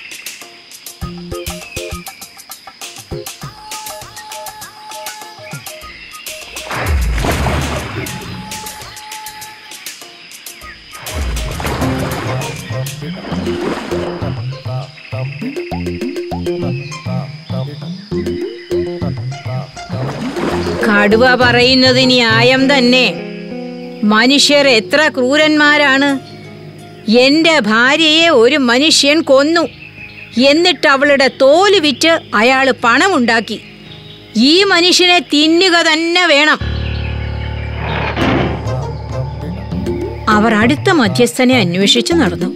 Speaker 3: കടുവ പറയുന്നത് ന്യായം തന്നെ മനുഷ്യർ എത്ര ക്രൂരന്മാരാണ് എന്റെ ഭാര്യയെ ഒരു മനുഷ്യൻ കൊന്നു എന്നിട്ട് അവളുടെ തോല് വിറ്റ് അയാൾ പണമുണ്ടാക്കി ഈ മനുഷ്യനെ തിന്നുക തന്നെ വേണം അവർ അടുത്ത മധ്യസ്ഥനെ അന്വേഷിച്ചു നടന്നു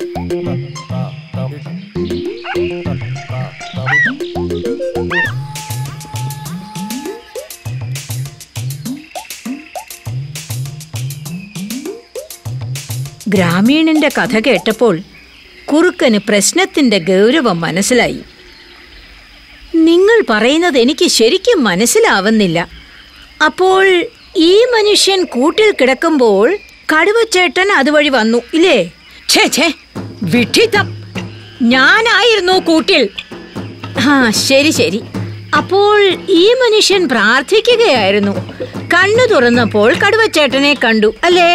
Speaker 3: ഗ്രാമീണന്റെ കഥ കേട്ടപ്പോൾ കുറുക്കന് പ്രശ്നത്തിന്റെ ഗൗരവം മനസ്സിലായി നിങ്ങൾ പറയുന്നത് എനിക്ക് ശരിക്കും മനസ്സിലാവുന്നില്ല അപ്പോൾ ഈ മനുഷ്യൻ കൂട്ടിൽ കിടക്കുമ്പോൾ കടുവച്ചേട്ടൻ അതുവഴി വന്നു ഇല്ലേ ഛേ ഛേ വിഡ്ഢിത്തം ഞാനായിരുന്നു കൂട്ടിൽ ആ ശരി ശരി അപ്പോൾ ഈ മനുഷ്യൻ പ്രാർത്ഥിക്കുകയായിരുന്നു കണ്ണു തുറന്നപ്പോൾ കടുവച്ചേട്ടനെ കണ്ടു അല്ലേ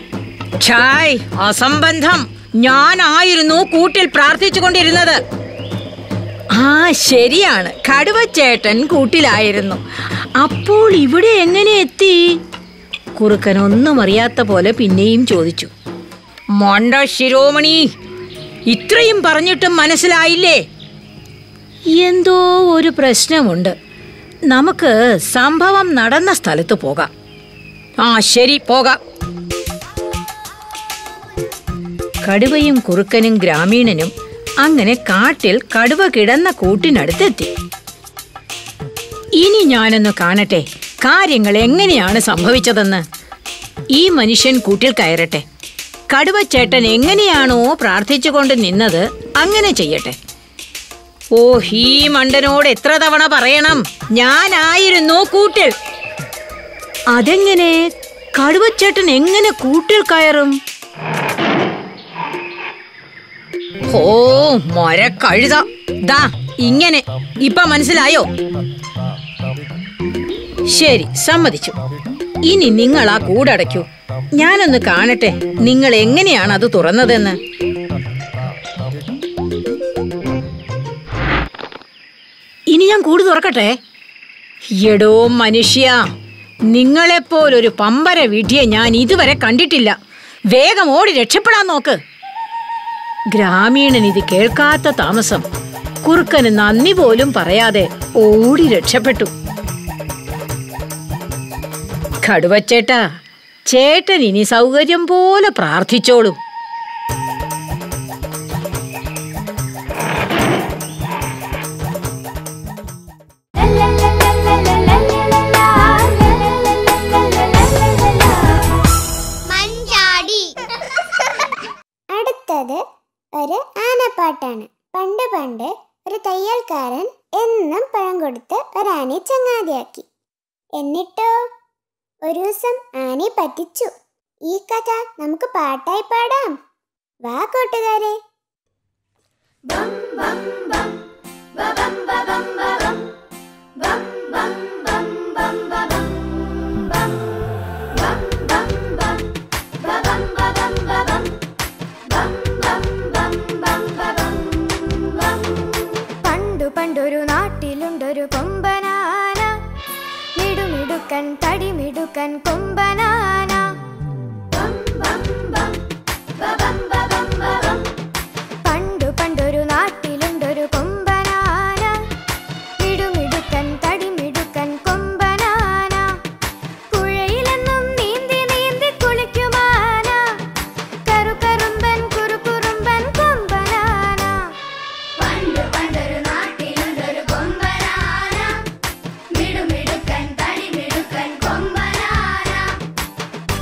Speaker 3: ഛായ് അസംബന്ധം ഞാനായിരുന്നു കൂട്ടിൽ പ്രാർത്ഥിച്ചു കൊണ്ടിരുന്നത് ആ ശരിയാണ് കടുവച്ചേട്ടൻ കൂട്ടിലായിരുന്നു അപ്പോൾ ഇവിടെ എങ്ങനെ എത്തി കുറുക്കൻ ഒന്നും അറിയാത്ത പോലെ പിന്നെയും ചോദിച്ചു മൊണ്ട ശിരോമണി ഇത്രയും പറഞ്ഞിട്ടും മനസ്സിലായില്ലേ എന്തോ ഒരു പ്രശ്നമുണ്ട് നമുക്ക് സംഭവം നടന്ന സ്ഥലത്ത് പോകാം ആ ശരി പോകാം കടുവയും കുറുക്കനും ഗ്രാമീണനും അങ്ങനെ കാട്ടിൽ കടുവ കിടന്ന കൂട്ടിനടുത്തെത്തി ഇനി ഞാനൊന്ന് കാണട്ടെ കാര്യങ്ങൾ എങ്ങനെയാണ് സംഭവിച്ചതെന്ന് ഈ മനുഷ്യൻ കൂട്ടിൽ കയറട്ടെ കടുവച്ചേട്ടൻ എങ്ങനെയാണോ പ്രാർത്ഥിച്ചുകൊണ്ട് നിന്നത് അങ്ങനെ ചെയ്യട്ടെ ഓ ഈ മണ്ടനോട് എത്ര തവണ പറയണം ഞാനായിരുന്നു കൂട്ടിൽ അതെങ്ങനെ കടുവച്ചേട്ടൻ എങ്ങനെ കൂട്ടിൽ കയറും ഓ മൊര കഴുത ദാ ഇങ്ങനെ ഇപ്പൊ മനസ്സിലായോ ശരി സമ്മതിച്ചു ഇനി നിങ്ങൾ ആ കൂടടയ്ക്കൂ ഞാനൊന്ന് കാണട്ടെ നിങ്ങൾ എങ്ങനെയാണ് അത് തുറന്നതെന്ന് ഇനി ഞാൻ കൂട് തുറക്കട്ടെ എടോ മനുഷ്യ നിങ്ങളെപ്പോലൊരു പമ്പര വിധിയെ ഞാൻ ഇതുവരെ കണ്ടിട്ടില്ല വേഗം ഓടി രക്ഷപ്പെടാൻ നോക്ക് ഗ്രാമീണൻ ഇത് കേൾക്കാത്ത താമസം കുറുക്കന് നന്ദി പോലും പറയാതെ ഓടി രക്ഷപ്പെട്ടു കടുവച്ചേട്ടാ ചേട്ടൻ ഇനി സൗകര്യം പോലെ പ്രാർത്ഥിച്ചോളൂ
Speaker 4: മഞ്ചാടി
Speaker 1: അടുത്തത് ഒരു ആനപ്പാട്ടാണ് പണ്ട് പണ്ട് ഒരു തയ്യൽക്കാരൻ എന്നും പഴം കൊടുത്ത് ഒരാനയെ ചങ്ങാതിയാക്കി എന്നിട്ടോ ഒരു ദിവസം ആനയെ പറ്റിച്ചു ഈ കഥ നമുക്ക് പാട്ടായി പാടാം വാ കൂട്ടുകാരെ
Speaker 7: പണ്ടു പണ്ടൊരു നാട്ടിലുണ്ടൊരു കൊമ്പനാന മിടുമിടുക്കൻ തടിമിടുക്കൻ കൊമ്പനാന പണ്ടു പണ്ടൊരു നാട്ടിലുണ്ടൊരു കൊമ്പനാന മിടുമിടുക്കൻ തടിമിടുക്കൻ കൊമ്പനാന പുഴയിലെന്നും നീന്തി നീന്തി കുളിക്കുമാന കറുകറുമ്പൻ കുറുകുറുമ്പൻ കൊമ്പനാന
Speaker 5: പണ്ട് പണ്ടൊരു നാട്ടിലുണ്ടൊരു കൊമ്പനാന മിടുമിടുക്കൻ തടിമിടുക്കൻ കൊമ്പനാന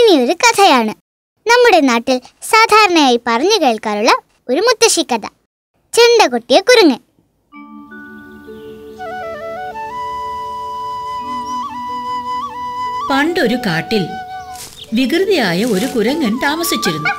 Speaker 4: ഇനിയൊരു കഥയാണ് നമ്മുടെ നാട്ടിൽ സാധാരണയായി പറഞ്ഞു കേൾക്കാറുള്ള ഒരു മുത്തശ്ശി കഥ ചെണ്ട കൊട്ടിയ കുരുങ്ങൻ
Speaker 3: പണ്ടൊരു കാട്ടിൽ വികൃതിയായ ഒരു കുരങ്ങൻ താമസിച്ചിരുന്നു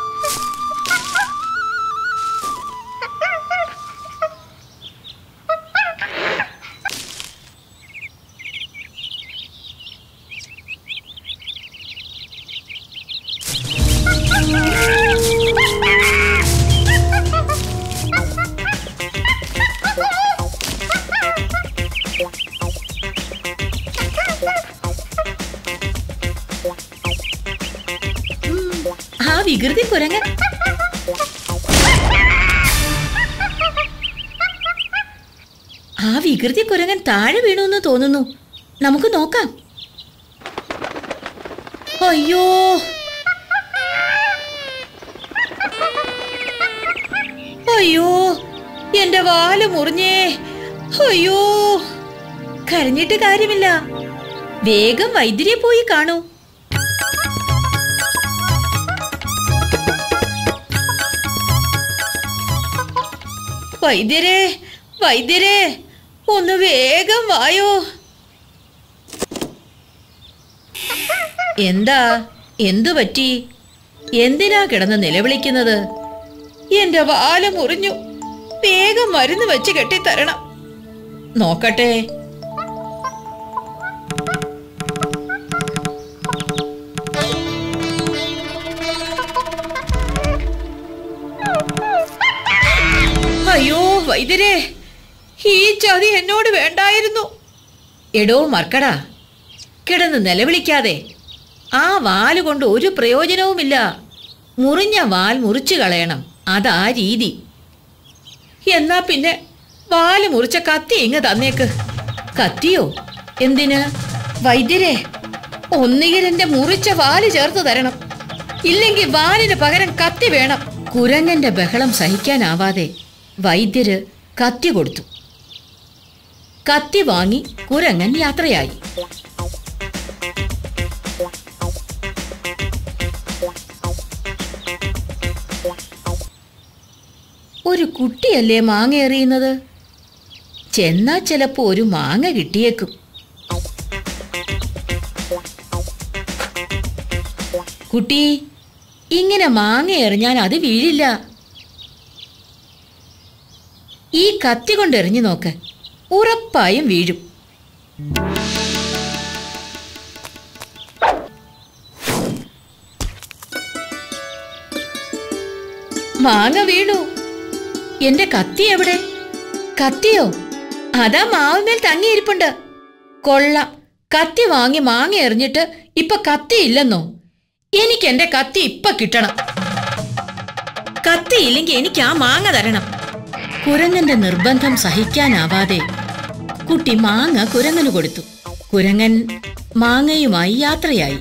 Speaker 3: ആ വികൃതി കുരങ്ങൻ ആ വികൃതി കുരങ്ങൻ താഴെ വീണു എന്ന് തോന്നുന്നു നമുക്ക് നോക്കാം അയ്യോ അയ്യോ എന്റെ വാല് മുറിഞ്ഞേ അയ്യോ കരഞ്ഞിട്ട് കാര്യമില്ല വേഗം വൈദ്യരെ പോയി കാണൂ വൈദ്യരെ വൈദ്യരെ ഒന്ന് വേഗം വായോ എന്താ എന്തു പറ്റി എന്തിനാ കിടന്ന് നിലവിളിക്കുന്നത് എന്റെ വാല മുറിഞ്ഞു വേഗം മരുന്ന് വെച്ച് കെട്ടിത്തരണം നോക്കട്ടെ അയ്യോ വൈദ്യരെ ഈ ചതി എന്നോട് വേണ്ടായിരുന്നു എടോ മർക്കടാ കിടന്ന് നിലവിളിക്കാതെ ആ വാല് കൊണ്ട് ഒരു പ്രയോജനവുമില്ല മുറിഞ്ഞ വാൽ മുറിച്ചു കളയണം അതാ രീതി എന്നാ പിന്നെ വാല് മുറിച്ച കത്തി ഇങ്ങ് തന്നേക്ക് കത്തിയോ എന്തിന് വൈദ്യരെ ഒന്നുകിൽ എന്റെ മുറിച്ച വാല് ചേർത്ത് തരണം ഇല്ലെങ്കിൽ വാലിന് പകരം കത്തി വേണം കുരങ്ങന്റെ ബഹളം സഹിക്കാനാവാതെ വൈദ്യര് കത്തി കൊടുത്തു കത്തി വാങ്ങി കുരങ്ങൻ യാത്രയായി ഒരു കുട്ടിയല്ലേ മാങ്ങ എറിയുന്നത് ചെന്നാ ചിലപ്പോ ഒരു മാങ്ങ കിട്ടിയേക്കും കുട്ടി ഇങ്ങനെ മാങ്ങ എറിഞ്ഞാൽ അത് വീഴില്ല ഈ കത്തി കൊണ്ട് എറിഞ്ഞു നോക്ക് ഉറപ്പായും വീഴും മാങ്ങ വീണു എന്റെ കത്തി എവിടെ കത്തിയോ അതാ മാവുമേൽ തങ്ങിയിരിപ്പുണ്ട് കൊള്ളാം കത്തി വാങ്ങി മാങ്ങ എറിഞ്ഞിട്ട് ഇപ്പൊ കത്തിയില്ലെന്നോ എനിക്ക് എന്റെ കത്തി ഇപ്പൊ കിട്ടണം കത്തിയില്ലെങ്കിൽ എനിക്ക് ആ മാങ്ങ തരണം കുരങ്ങന്റെ നിർബന്ധം സഹിക്കാനാവാതെ കുട്ടി മാങ്ങ കുരങ്ങന് കൊടുത്തു കുരങ്ങൻ മാങ്ങയുമായി യാത്രയായി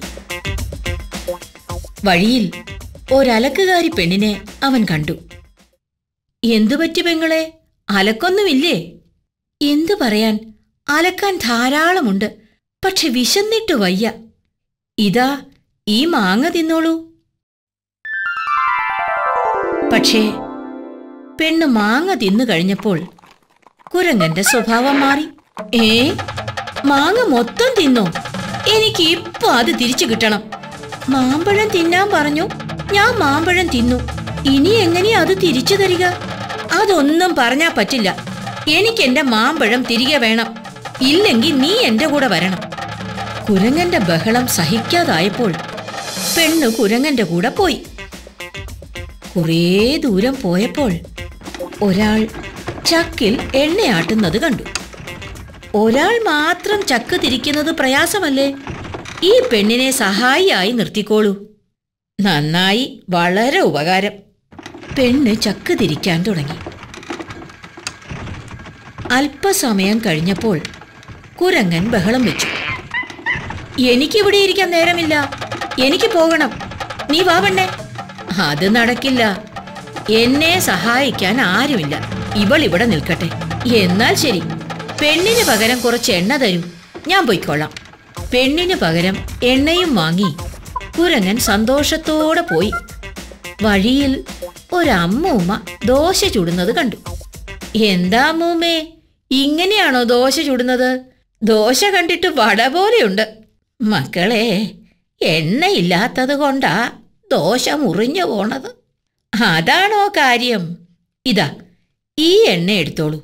Speaker 3: വഴിയിൽ ഒരലക്കുകാരി പെണ്ണിനെ അവൻ കണ്ടു എന്തു പറ്റി പെങ്ങളെ അലക്കൊന്നുമില്ലേ എന്തു പറയാൻ അലക്കാൻ ധാരാളമുണ്ട് പക്ഷെ വിശന്നിട്ട് വയ്യ ഇതാ ഈ മാങ്ങ തിന്നോളൂ പക്ഷേ പെണ്ണ് മാങ്ങ തിന്നു കഴിഞ്ഞപ്പോൾ കുരങ്ങന്റെ സ്വഭാവം മാറി ഏ മാങ്ങ മൊത്തം തിന്നോ എനിക്ക് ഇപ്പൊ അത് തിരിച്ചു കിട്ടണം മാമ്പഴം തിന്നാൻ പറഞ്ഞു ഞാൻ മാമ്പഴം തിന്നു ഇനി എങ്ങനെയാ അത് തിരിച്ചു തരിക അതൊന്നും പറഞ്ഞാ പറ്റില്ല എനിക്ക് എന്റെ മാമ്പഴം തിരികെ വേണം ഇല്ലെങ്കിൽ നീ എന്റെ കൂടെ വരണം കുരങ്ങന്റെ ബഹളം സഹിക്കാതായപ്പോൾ പെണ്ണ് കുരങ്ങന്റെ കൂടെ പോയി കുറേ ദൂരം പോയപ്പോൾ ഒരാൾ ചക്കിൽ എണ്ണയാട്ടുന്നത് കണ്ടു ഒരാൾ മാത്രം ചക്ക് തിരിക്കുന്നത് പ്രയാസമല്ലേ ഈ പെണ്ണിനെ സഹായിയായി നിർത്തിക്കോളൂ നന്നായി വളരെ ഉപകാരം പെണ്ണ് ചക്ക് തിരിക്കാൻ തുടങ്ങി അല്പസമയം കഴിഞ്ഞപ്പോൾ കുരങ്ങൻ ബഹളം വെച്ചു എനിക്കിവിടെ ഇരിക്കാൻ നേരമില്ല എനിക്ക് പോകണം നീ വാ പെണ്ണേ അത് നടക്കില്ല എന്നെ സഹായിക്കാൻ ആരുമില്ല ഇവൾ ഇവിടെ നിൽക്കട്ടെ എന്നാൽ ശരി പെണ്ണിന് പകരം കുറച്ച് എണ്ണ തരൂ ഞാൻ പൊയ്ക്കൊള്ളാം പെണ്ണിന് പകരം എണ്ണയും വാങ്ങി കുരങ്ങൻ സന്തോഷത്തോടെ പോയി വഴിയിൽ ഒരമ്മൂമ്മ ദോശ ചുടുന്നത് കണ്ടു എന്താ അമ്മൂമ്മേ ഇങ്ങനെയാണോ ദോശ ചുടുന്നത് ദോശ കണ്ടിട്ട് വട പോലെയുണ്ട് മക്കളെ എണ്ണയില്ലാത്തത് കൊണ്ടാ ദോശ മുറിഞ്ഞു പോണത് അതാണോ കാര്യം ഇതാ ഈ എണ്ണ എടുത്തോളൂ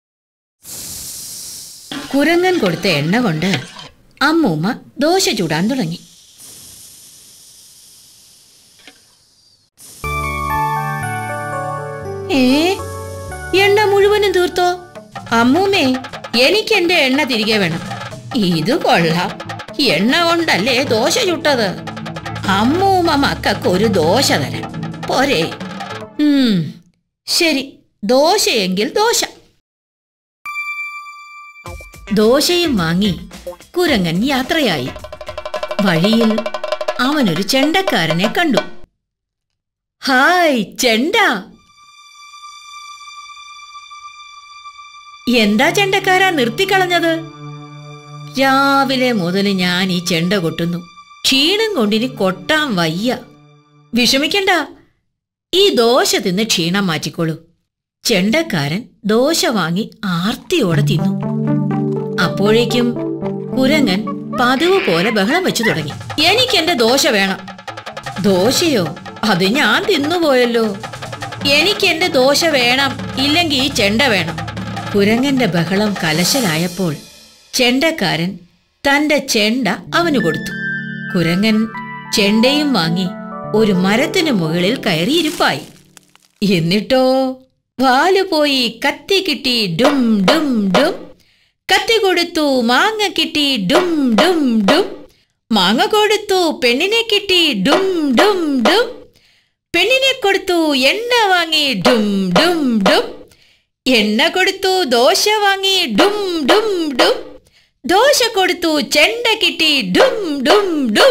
Speaker 3: കുരങ്ങൻ കൊടുത്ത എണ്ണ കൊണ്ട് അമ്മൂമ്മ ദോശ ചുടാൻ തുടങ്ങി ഏ എണ്ണ മുഴുവനും തീർത്തോ അമ്മൂമ്മേ എനിക്ക് എന്റെ എണ്ണ തിരികെ വേണം ഇത് കൊള്ളാം എണ്ണ കൊണ്ടല്ലേ ദോശ ചുട്ടത് അമ്മൂമ്മ മക്കൾക്ക് ഒരു ദോശ തരാം പോരെ ഉം ശരി ദോശയെങ്കിൽ ദോശ ദോശയും വാങ്ങി കുരങ്ങൻ യാത്രയായി വഴിയിൽ അവനൊരു ചെണ്ടക്കാരനെ കണ്ടു ഹായ് ചെണ്ട എന്താ ചെണ്ടക്കാരാ നിർത്തിക്കളഞ്ഞത് രാവിലെ മുതൽ ഞാൻ ഈ ചെണ്ട കൊട്ടുന്നു ക്ഷീണം കൊണ്ടിനി കൊട്ടാൻ വയ്യ വിഷമിക്കണ്ട ഈ ദോശ തിന്ന് ക്ഷീണം മാറ്റിക്കോളൂ ചെണ്ടക്കാരൻ ദോശ വാങ്ങി ആർത്തിയോടെ തിന്നു അപ്പോഴേക്കും കുരങ്ങൻ പതിവ് പോലെ ബഹളം വെച്ചു തുടങ്ങി എനിക്ക് എന്റെ ദോശ വേണം ദോശയോ അത് ഞാൻ തിന്നുപോയല്ലോ എനിക്ക് എന്റെ ദോശ വേണം ഇല്ലെങ്കിൽ ഈ ചെണ്ട വേണം കുരങ്ങന്റെ ബഹളം കലശലായപ്പോൾ ചെണ്ടക്കാരൻ തന്റെ ചെണ്ട അവന് കൊടുത്തു കുരങ്ങൻ ചെണ്ടയും വാങ്ങി ഒരു മരത്തിനു മുകളിൽ കയറിയിരിപ്പായി എന്നിട്ടോ വാല് പോയി കത്തി കിട്ടി ഡും ഡും ഡും കത്തി കൊടുത്തു മാങ്ങ കിട്ടി ഡും ഡും ഡും മാങ്ങ കൊടുത്തു പെണ്ണിനെ കിട്ടി ഡും ഡും ഡും പെണ്ണിനെ കൊടുത്തു എണ്ണ വാങ്ങി ഡും ഡും ഡും എണ്ണ കൊടുത്തു ദോശ വാങ്ങി ഡും ഡും ഡും ദോശ കൊടുത്തു ചെണ്ട കിട്ടി ഡും ഡും ഡും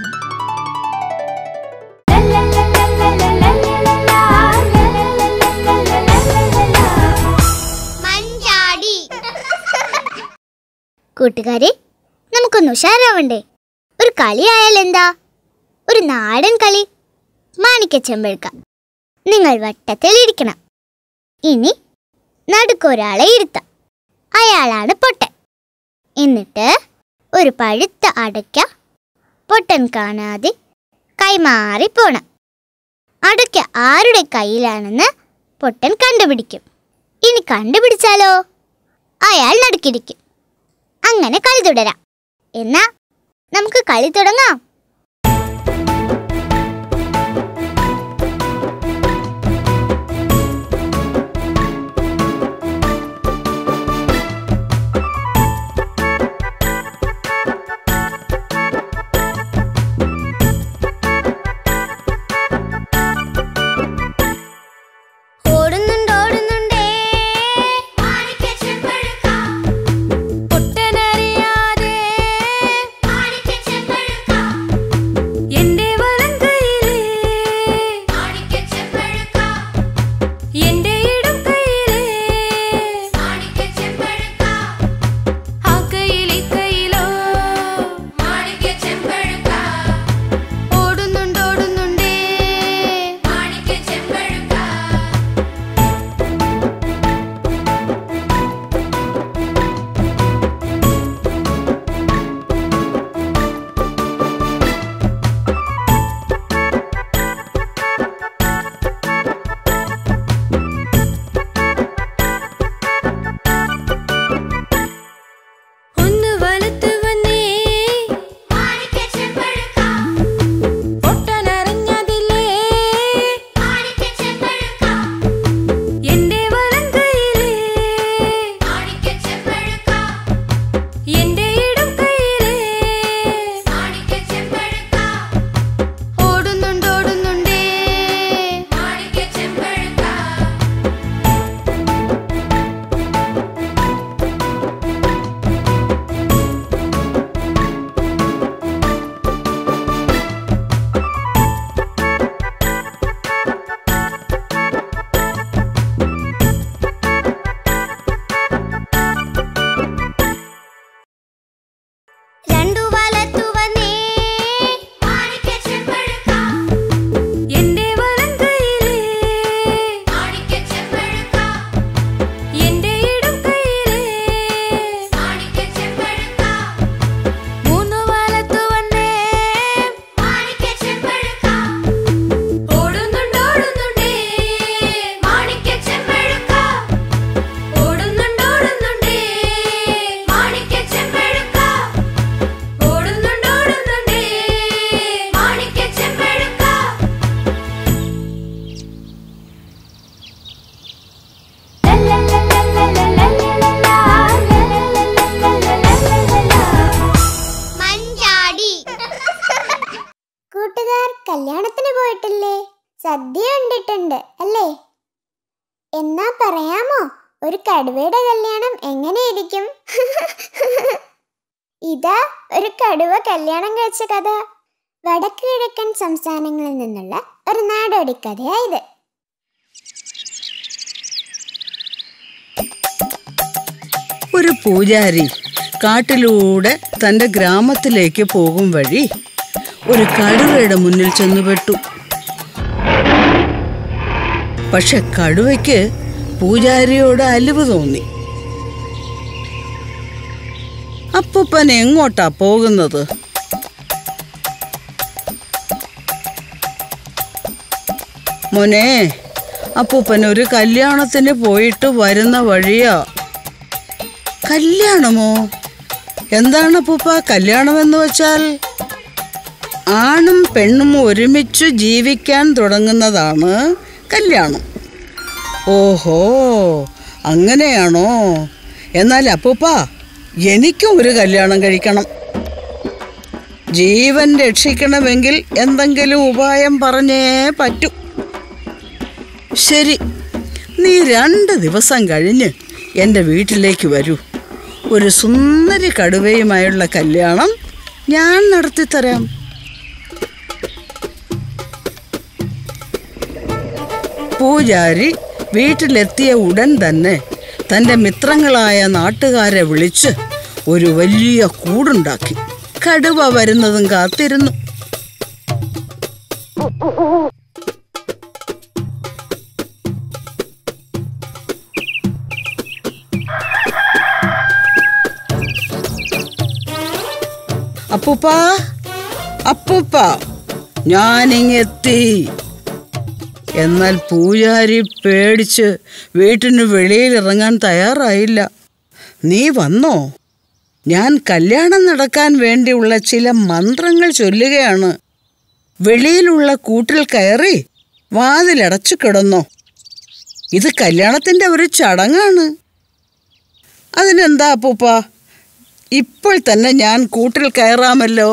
Speaker 4: മഞ്ചാടി കൂട്ടുകാരെ നമുക്കൊന്ന് ഉഷാറാവണ്ടേ ഒരു കളി ആയാൽ എന്താ ഒരു നാടൻ കളി മാണിക്ക ചെമ്പഴുക്ക നിങ്ങൾ വട്ടത്തിൽ ഇരിക്കണം ഇനി നടുക്കൊരാളെ ഇരുത്താം അയാളാണ് പൊട്ടൻ എന്നിട്ട് ഒരു പഴുത്ത അടയ്ക്ക പൊട്ടൻ കാണാതെ കൈമാറി പോണം അടയ്ക്ക ആരുടെ കയ്യിലാണെന്ന് പൊട്ടൻ കണ്ടുപിടിക്കും ഇനി കണ്ടുപിടിച്ചാലോ അയാൾ നടുക്കിരിക്കും അങ്ങനെ കളി തുടരാം എന്നാ നമുക്ക് കളി തുടങ്ങാം
Speaker 7: ഓടുന്നുണ്ട് ഓടുന്നുണ്ടേ
Speaker 5: പൊട്ടനറിയാതെ
Speaker 1: കല്യാണത്തിന് പോയിട്ടില്ലേ സദ്യ ഉണ്ടിട്ടുണ്ട് അല്ലേ എന്നാ പറയാമോ ഒരു കടുവയുടെ കല്യാണം എങ്ങനെയിരിക്കും ഇതാ ഒരു കടുവ കല്യാണം കഴിച്ച കഥ വടക്ക് കിഴക്കൻ സംസ്ഥാനങ്ങളിൽ നിന്നുള്ള ഒരു നാടോടി കഥയായത്
Speaker 6: ഒരു പൂജാരി കാട്ടിലൂടെ തൻ്റെ ഗ്രാമത്തിലേക്ക് പോകും വഴി ഒരു കടുവയുടെ മുന്നിൽ ചെന്നുപെട്ടു പക്ഷെ കടുവയ്ക്ക് പൂജാരിയോട് അലിവ് തോന്നി അപ്പൂപ്പൻ എങ്ങോട്ടാ പോകുന്നത് മോനെ അപ്പൂപ്പൻ ഒരു കല്യാണത്തിന് പോയിട്ട് വരുന്ന വഴിയാ കല്യാണമോ എന്താണ് അപ്പൂപ്പ കല്യാണമെന്ന് വെച്ചാൽ ആണും പെണ്ണും ഒരുമിച്ച് ജീവിക്കാൻ തുടങ്ങുന്നതാണ് കല്യാണം ഓഹോ അങ്ങനെയാണോ എന്നാൽ അപ്പൂപ്പ എനിക്കും ഒരു കല്യാണം കഴിക്കണം ജീവൻ രക്ഷിക്കണമെങ്കിൽ എന്തെങ്കിലും ഉപായം പറഞ്ഞേ പറ്റൂ ശരി നീ രണ്ട് ദിവസം കഴിഞ്ഞ് എൻ്റെ വീട്ടിലേക്ക് വരൂ ഒരു സുന്ദരി കടുവയുമായുള്ള കല്യാണം ഞാൻ നടത്തിത്തരാം പൂജാരി വീട്ടിലെത്തിയ ഉടൻ തന്നെ തൻ്റെ മിത്രങ്ങളായ നാട്ടുകാരെ വിളിച്ച് ഒരു വലിയ കൂടുണ്ടാക്കി കടുവ വരുന്നതും കാത്തിരുന്നു അപ്പൂപ്പ അപ്പൂപ്പ ഞാനിങ്ങെത്തി എന്നാൽ പൂജാരി പേടിച്ച് വീട്ടിന് വെളിയിൽ ഇറങ്ങാൻ തയ്യാറായില്ല നീ വന്നോ ഞാൻ കല്യാണം നടക്കാൻ വേണ്ടിയുള്ള ചില മന്ത്രങ്ങൾ ചൊല്ലുകയാണ് വെളിയിലുള്ള കൂട്ടിൽ കയറി വാതിലടച്ചു കിടന്നോ ഇത് കല്യാണത്തിൻ്റെ ഒരു ചടങ്ങാണ് അതിനെന്താ അപ്പൂപ്പ ഇപ്പോൾ തന്നെ ഞാൻ കൂട്ടിൽ കയറാമല്ലോ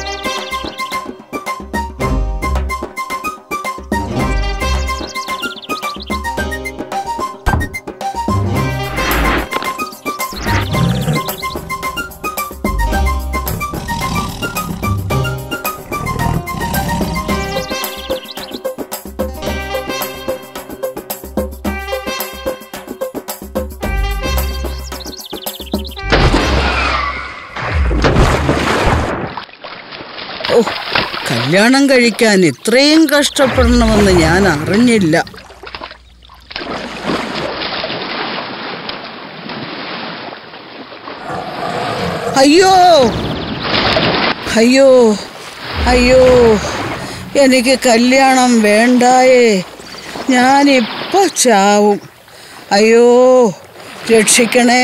Speaker 6: ഓ കല്യാണം കഴിക്കാൻ ഇത്രയും കഷ്ടപ്പെടണമെന്ന് ഞാൻ അറിഞ്ഞില്ല അയ്യോ അയ്യോ അയ്യോ എനിക്ക് കല്യാണം വേണ്ടായേ ഞാനിപ്പോ ചാവും അയ്യോ രക്ഷിക്കണേ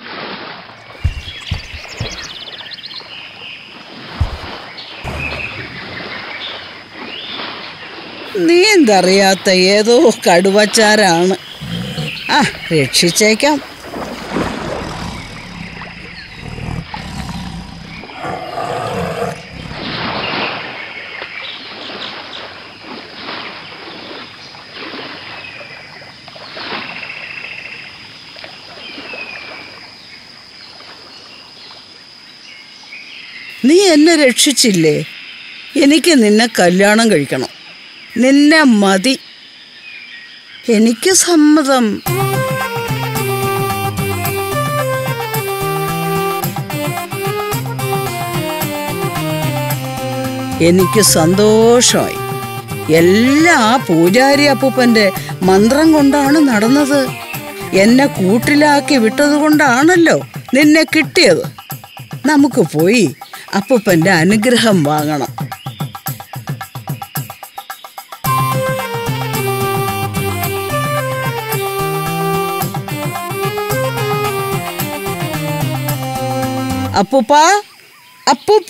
Speaker 6: നീ എന്തറിയാത്ത ഏതോ കടുവച്ചാരാണ് ആ രക്ഷിച്ചേക്കാം നീ എന്നെ രക്ഷിച്ചില്ലേ എനിക്ക് നിന്നെ കല്യാണം കഴിക്കണം നിന്നെ മതി എനിക്ക് സമ്മതം എനിക്ക് സന്തോഷമായി എല്ലാം ആ പൂജാരി അപ്പൂപ്പന്റെ മന്ത്രം കൊണ്ടാണ് നടന്നത് എന്നെ കൂട്ടിലാക്കി വിട്ടതുകൊണ്ടാണല്ലോ നിന്നെ കിട്ടിയത് നമുക്ക് പോയി അപ്പൂപ്പന്റെ അനുഗ്രഹം വാങ്ങണം അപ്പൂപ്പ അപ്പൂപ്പ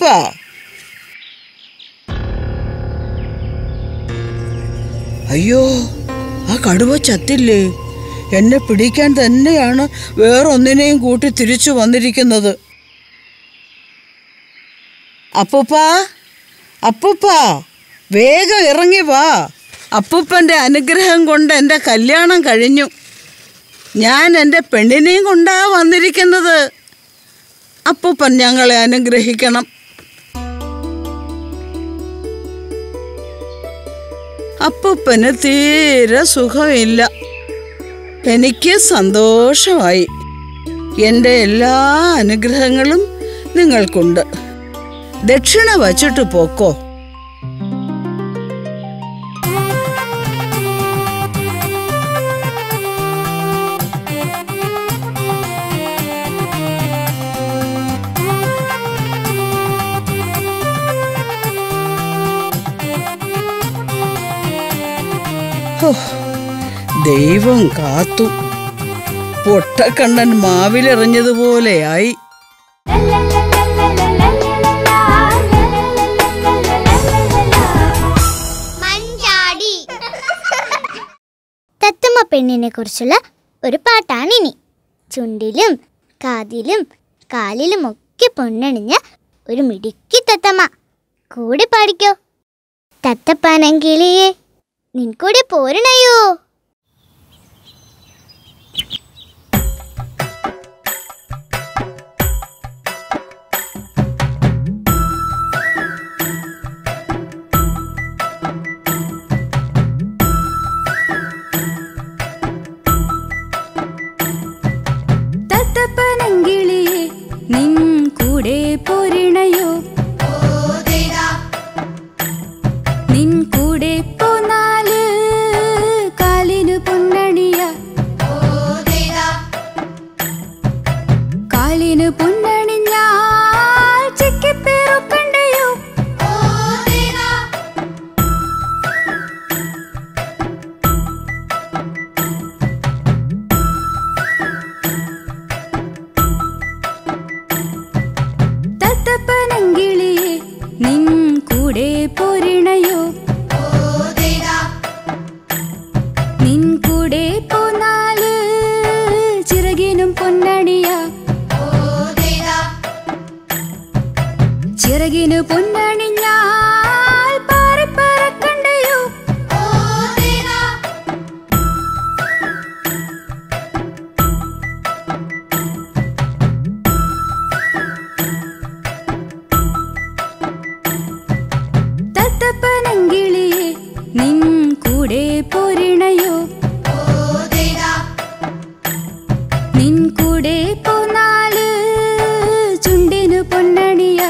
Speaker 6: അയ്യോ ആ കടുവ ചത്തില്ലേ എന്നെ പിടിക്കാൻ തന്നെയാണ് വേറൊന്നിനെയും കൂട്ടി തിരിച്ചു വന്നിരിക്കുന്നത് അപ്പൂപ്പ അപ്പൂപ്പ വേഗം ഇറങ്ങി വാ അപ്പൂപ്പൻ്റെ അനുഗ്രഹം കൊണ്ട് എൻ്റെ കല്യാണം കഴിഞ്ഞു ഞാൻ എൻ്റെ പെണ്ണിനെയും കൊണ്ടാ വന്നിരിക്കുന്നത് അപ്പൂപ്പൻ ഞങ്ങളെ അനുഗ്രഹിക്കണം അപ്പൂപ്പന് തീരെ സുഖമില്ല എനിക്ക് സന്തോഷമായി എൻ്റെ എല്ലാ അനുഗ്രഹങ്ങളും നിങ്ങൾക്കുണ്ട് ദക്ഷിണ വച്ചിട്ട് പോക്കോ ഹോ, ദൈവം കാത്തു പൊട്ടക്കണ്ണൻ മാവിലെറിഞ്ഞതുപോലെയായി
Speaker 7: മഞ്ചാടി
Speaker 4: തത്തമ്മ പെണ്ണിനെ കുറിച്ചുള്ള ഒരു പാട്ടാണിനി ചുണ്ടിലും കാതിലും കാലിലും ഒക്കെ പൊന്നണിഞ്ഞ ഒരു മിടുക്കി തത്തമ്മ കൂടെ പാടിക്കോ തത്തപ്പാനം കിളിയെ നിൻ കൂടെ പോരണയോ
Speaker 2: തത്തപ്പനങ്കിളിയെ നിൻ കൂടെ പോരിണയോ നിൻ കൂടെ പോന്നാല് കാലിന് പൊന്നണിയ കാലിന് പൊന്നണിഞ്ഞാൽ ചിക്കിപ്പേറുക്കണ്ടയോ തത്തപ്പനങ്കിളിയെ നിൻ കൂടെ പോരിണയോ നിൻ കൂടെ പോന്നാല് ചിറകിനും പൊന്നണിയ ചിറകിന് പൊന്നണിഞ്ഞാൽ പാറിപ്പറക്കണ്ടയോ തത്തപ്പനങ്കിളിയെ നിൻ കൂടെ പോരിണയോ നിൻ കൂടെ പോന്നാല് ചുണ്ടിനു പൊന്നണിയ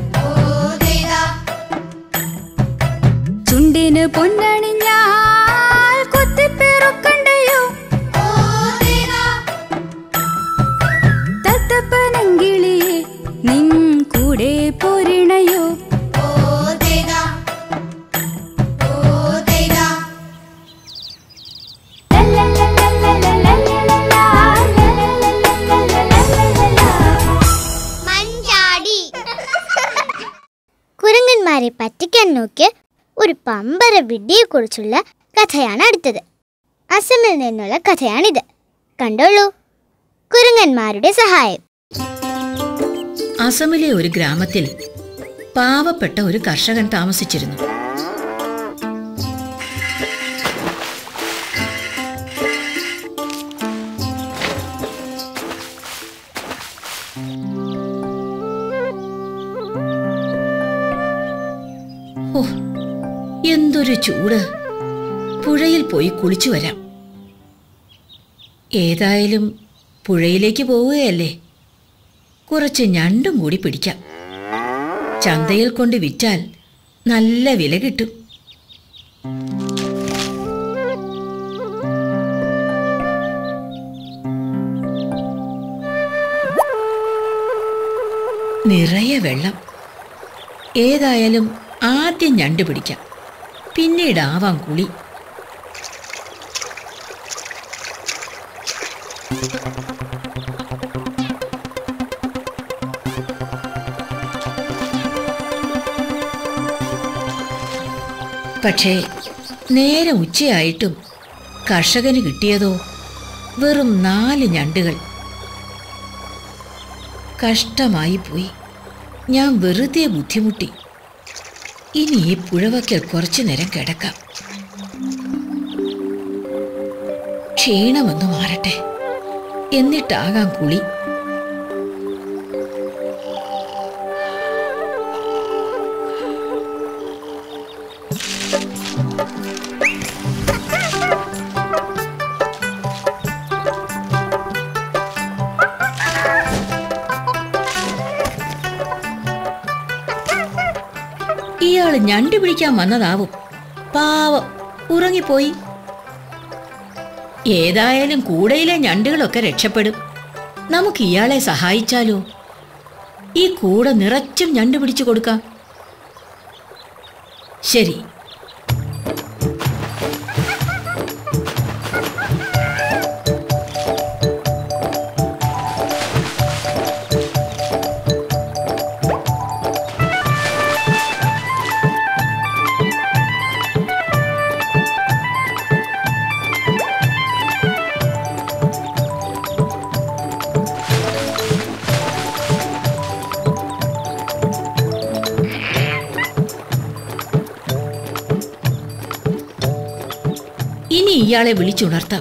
Speaker 2: ചുണ്ടിന് പൊന്നണിഞ്ഞാൽ കൊത്തിപ്പേറുക്കണ്ടയോ തത്തപ്പനങ്കിളിയെ നിൻ കൂടെ പോരിണയോ
Speaker 7: മഞ്ചാടി
Speaker 4: കുരങ്ങന്മാരെ പറ്റിക്കാൻ നോക്കിയ ഒരു പമ്പര വിഡ്ഢിയെക്കുറിച്ചുള്ള കഥയാണ് അടുത്തത് അസമിൽ നിന്നുള്ള കഥയാണിത് കണ്ടോളൂ കുരങ്ങന്മാരുടെ സഹായം
Speaker 3: അസമിലെ ഒരു ഗ്രാമത്തിൽ പാവപ്പെട്ട ഒരു കർഷകൻ താമസിച്ചിരുന്നു ഓ എന്തൊരു ചൂട് പുഴയിൽ പോയി കുളിച്ചു വരാം ഏതായാലും പുഴയിലേക്ക് പോവുകയല്ലേ കുറച്ച് ഞണ്ടും കൂടി പിടിക്കാം ചന്തയിൽ കൊണ്ട് വിറ്റാൽ നല്ല വില കിട്ടും നിറയെ വെള്ളം ഏതായാലും ആദ്യം ഞണ്ട് പിടിക്കാം പിന്നീടാവാം കുളി പക്ഷേ നേരെ ഉച്ചയായിട്ടും കർഷകന് കിട്ടിയതോ വെറും നാല് ഞണ്ടുകൾ കഷ്ടമായി പോയി ഞാൻ വെറുതെ ബുദ്ധിമുട്ടി ഇനി ഈ പുഴവക്കൽ കുറച്ചു നേരം കിടക്കാം ക്ഷീണമൊന്ന് മാറട്ടെ എന്നിട്ടാകാം കുളി ഇയാള് ഞണ്ട് പിടിക്കാൻ വന്നതാവും പാവം ഉറങ്ങിപ്പോയി ഏതായാലും കൂടയിലെ ഞണ്ടുകളൊക്കെ രക്ഷപ്പെടും നമുക്ക് ഇയാളെ സഹായിച്ചാലോ ഈ കൂട നിറച്ചും ഞണ്ട് പിടിച്ചു കൊടുക്കാം ശരി ഇനി ഇയാളെ വിളിച്ചുണർത്താം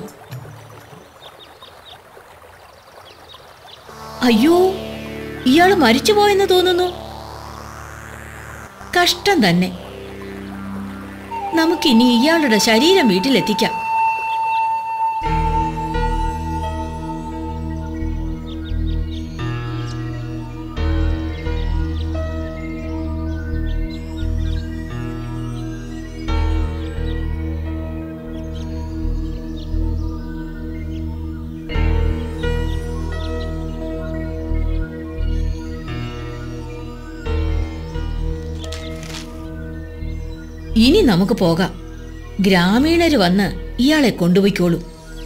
Speaker 3: അയ്യോ ഇയാൾ മരിച്ചുപോയെന്ന് തോന്നുന്നു കഷ്ടം തന്നെ നമുക്കിനി ഇയാളുടെ ശരീരം വീട്ടിലെത്തിക്കാം ഇനി നമുക്ക് പോകാം ഗ്രാമീണര് വന്ന് ഇയാളെ കൊണ്ടുപോയിക്കോളും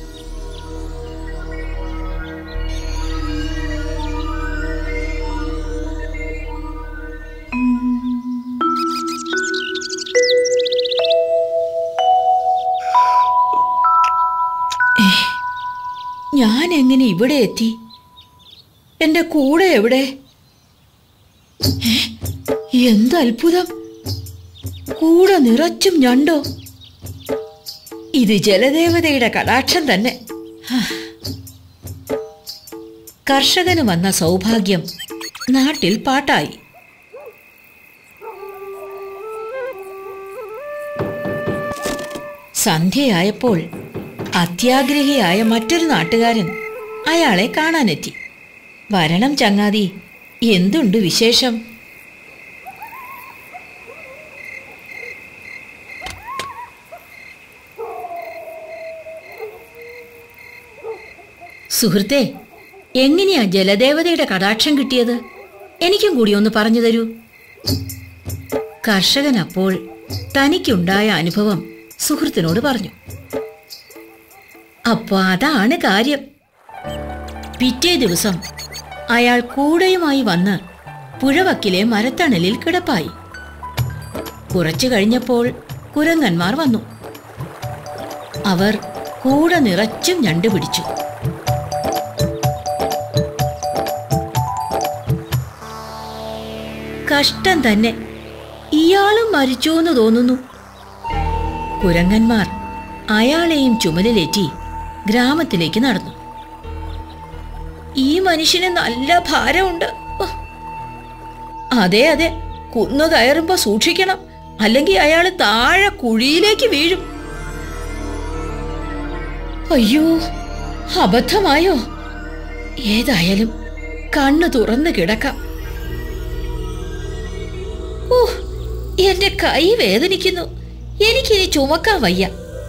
Speaker 3: ഏ, ഞാൻ എങ്ങനെ ഇവിടെ എത്തി എന്റെ കൂടെ എവിടെ ഏ, എന്ത് അത്ഭുതം കൂടെ നിറച്ചും ഞണ്ടോ ഇത് ജലദേവതയുടെ കടാക്ഷം തന്നെ ഹാ. കർഷകന് വന്ന സൗഭാഗ്യം നാട്ടിൽ പാട്ടായി സന്ധ്യയായപ്പോൾ അത്യാഗ്രഹിയായ മറ്റൊരു നാട്ടുകാരൻ അയാളെ കാണാനെത്തി വരണം ചങ്ങാതി എന്തുണ്ട് വിശേഷം സുഹൃത്തെ എങ്ങനെയാ ജലദേവതയുടെ കടാക്ഷം കിട്ടിയത് എനിക്കും കൂടി ഒന്ന് പറഞ്ഞു തരൂ കർഷകൻ അപ്പോൾ തനിക്കുണ്ടായ അനുഭവം സുഹൃത്തിനോട് പറഞ്ഞു അപ്പൊ അതാണ് കാര്യം പിറ്റേ ദിവസം അയാൾ കൂടയുമായി വന്ന് പുഴവക്കിലെ മരത്തണലിൽ കിടപ്പായി കുറച്ചു കഴിഞ്ഞപ്പോൾ കുരങ്ങന്മാർ വന്നു അവർ കൂട നിറച്ചും ഞണ്ട് പിടിച്ചു കഷ്ടം തന്നെ ഇയാളും മരിച്ചു എന്ന് തോന്നുന്നു കുരങ്ങന്മാർ അയാളെയും ചുമലിലേറ്റി ഗ്രാമത്തിലേക്ക് നടന്നു ഈ മനുഷ്യന് നല്ല ഭാരമുണ്ട് ഓ. അതെ അതെ കുന്നു കയറുമ്പോ സൂക്ഷിക്കണം അല്ലെങ്കിൽ അയാൾ താഴെ കുഴിയിലേക്ക് വീഴും അയ്യോ അബദ്ധമായോ ഏതായാലും കണ്ണു തുറന്നു കിടക്കാം ഓ എന്റെ കൈ വേദനിക്കുന്നു എനിക്കിനി ചുമക്കാൻ വയ്യ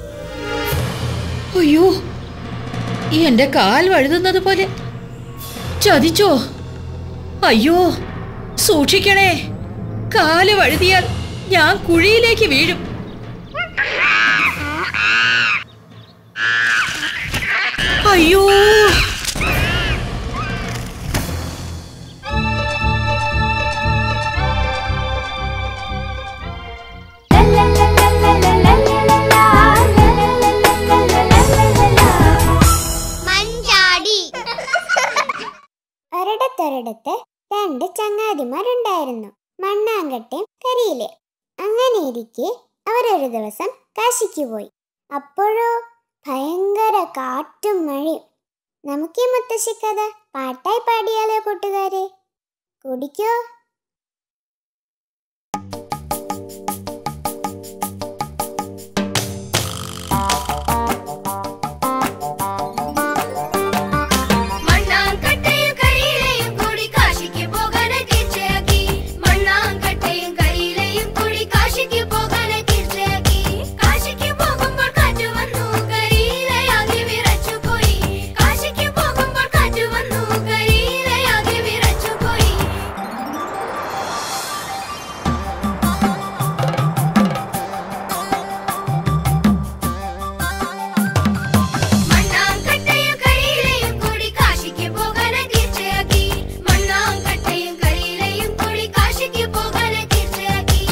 Speaker 3: അയ്യോ എന്റെ കാൽ വഴുതുന്നത് പോലെ ചതിച്ചോ അയ്യോ സൂക്ഷിക്കണേ കാല് വഴുതിയാൽ ഞാൻ കുഴിയിലേക്ക് വീഴും അയ്യോ
Speaker 7: മഞ്ചാടി
Speaker 1: ഒരിടത്തൊരിടത്ത് രണ്ട് ചങ്ങാതിമാരുണ്ടായിരുന്നു മണ്ണാങ്കട്ടയും കരിയിലെ അങ്ങനെ ഇരിക്കെ അവരൊരു ദിവസം കാശിക്ക് പോയി അപ്പോഴോ ഭയങ്കര കാറ്റും മഴയും നമുക്ക് ഈ മുത്തശ്ശിക്കഥ പാട്ടായി പാടിയാലോ കൂട്ടുകാരെ കുടിക്കോ
Speaker 5: മണ്ണാങ്കട്ടയും കരിയിലയും കൂടി കാശിക്ക് പോകാൻ തീർച്ചയാക്കി മണ്ണാങ്കട്ടയും കരിയിലയും കൂടി കാശിക്ക് പോകാൻ തീർച്ചയാക്കി കാശിക്ക് പോകുമ്പോൾ കാറ്റ് വന്നു കരിയിലയാകെ വിറച്ചു പോയി കാശിക്ക് പോകുമ്പോൾ കാറ്റ് വന്നു കരിയിലയാകെ വിറച്ചു പോയി മണ്ണാങ്കട്ടയും കരിയിലയും കൂടി കാശിക്ക് പോകാൻ തീർച്ചയാക്കി മണ്ണാങ്കട്ടയും കരിയിലയും കൂടി കാശിക്ക് പോകാൻ തീർച്ചയാക്കി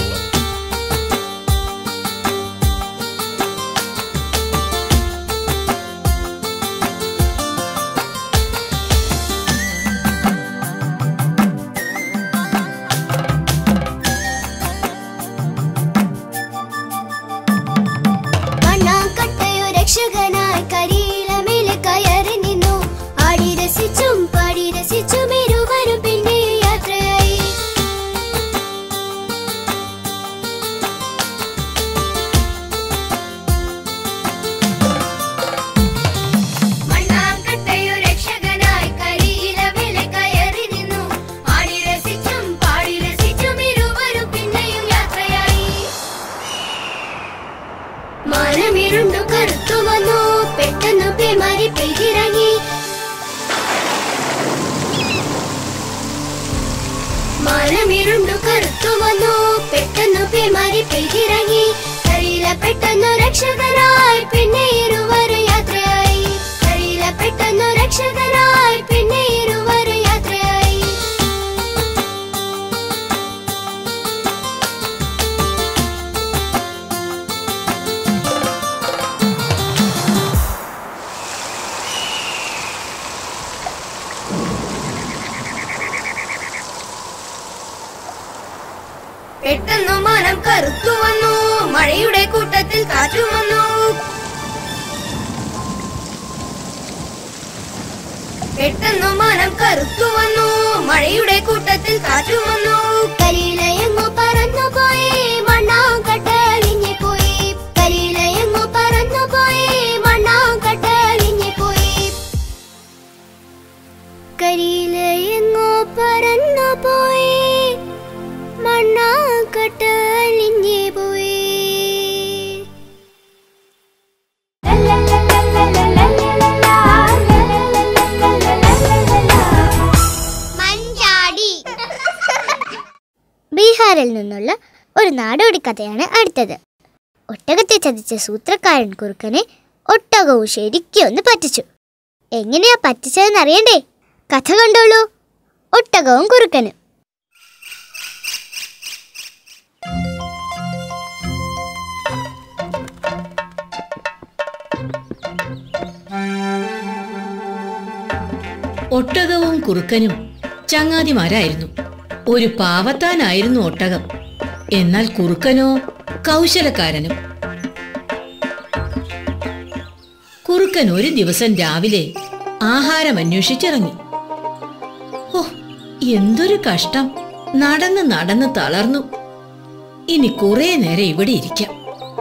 Speaker 5: മണ്ണാങ്കട്ടയോ രക്ഷകനായി കരിയില മേലെ കയറി നിന്നു ആടി രസിച്ചും പാടി രസിച്ചും ഇരുവരും പിന്നെ യാത്രയായി മണ്ണാങ്കട്ടയോ രക്ഷകനായി കരിയില മേലെ കയറി നിന്നു ആടി രസിച്ചും പാടി രസിച്ചും ഇരുവരും പിന്നെയും യാത്രയായി മാനമിരുണ്ടു കറുത്തു വന്നു പെട്ടെന്ന് പേമാരി പെയ്തിറങ്ങി മാനമിരുണ്ടു കറുത്തു വന്നു പെട്ടെന്ന് പേമാരി പെയ്തിറങ്ങി കരിയില പെട്ടെന്നു രക്ഷകനായി പിന്നെ ഇരുവരും യാത്രയായി കരിയില പെട്ടെന്നു രക്ഷകനായി പിന്നെ ഇരുവരും യാത്രയായി പെട്ടെന്നു മനം കറുത്തു വന്നു മഴയുടെ കൂട്ടത്തിൽ കാറ്റും വന്നു പെട്ടെന്നു മനം കറുത്തു വന്നു മഴയുടെ കൂട്ടത്തിൽ കാറ്റും വന്നു കരിയിലയങ്ങു പറന്നു പോയി മണ്ണാങ്കട്ടലിഞ്ഞു പോയി കരിയിലയങ്ങു പറന്നു പോയി മണ്ണാങ്കട്ടലിഞ്ഞു പോയി കരിയിലയങ്ങോ പറന്നു പോയി മണ്ണാങ്കട്ടലിഞ്ഞു പോയി
Speaker 7: മഞ്ചാടി
Speaker 4: ബീഹാറിൽ നിന്നുള്ള ഒരു നാടോടി കഥയാണ് അടുത്തത് ഒട്ടകത്തെ ചതിച്ച സൂത്രക്കാരൻ കുറുക്കനെ ഒട്ടകവും ശരിക്കും ഒന്ന് പറ്റിച്ചു എങ്ങനെയാ പറ്റിച്ചതെന്ന് അറിയണ്ടേ കഥ കണ്ടോളൂ ഒട്ടകവും കുറുക്കനും
Speaker 3: ഒട്ടകവും കുറുക്കനും ചങ്ങാതിമാരായിരുന്നു ഒരു പാവത്താനായിരുന്നു ഒട്ടകം എന്നാൽ കുറുക്കനോ കൗശലക്കാരനും കുറുക്കൻ ഒരു ദിവസം രാവിലെ ആഹാരം അന്വേഷിച്ചിറങ്ങി ഓ എന്തൊരു കഷ്ടം നടന്ന് നടന്ന് തളർന്നു ഇനി കുറെ നേരം ഇവിടെ ഇരിക്കാം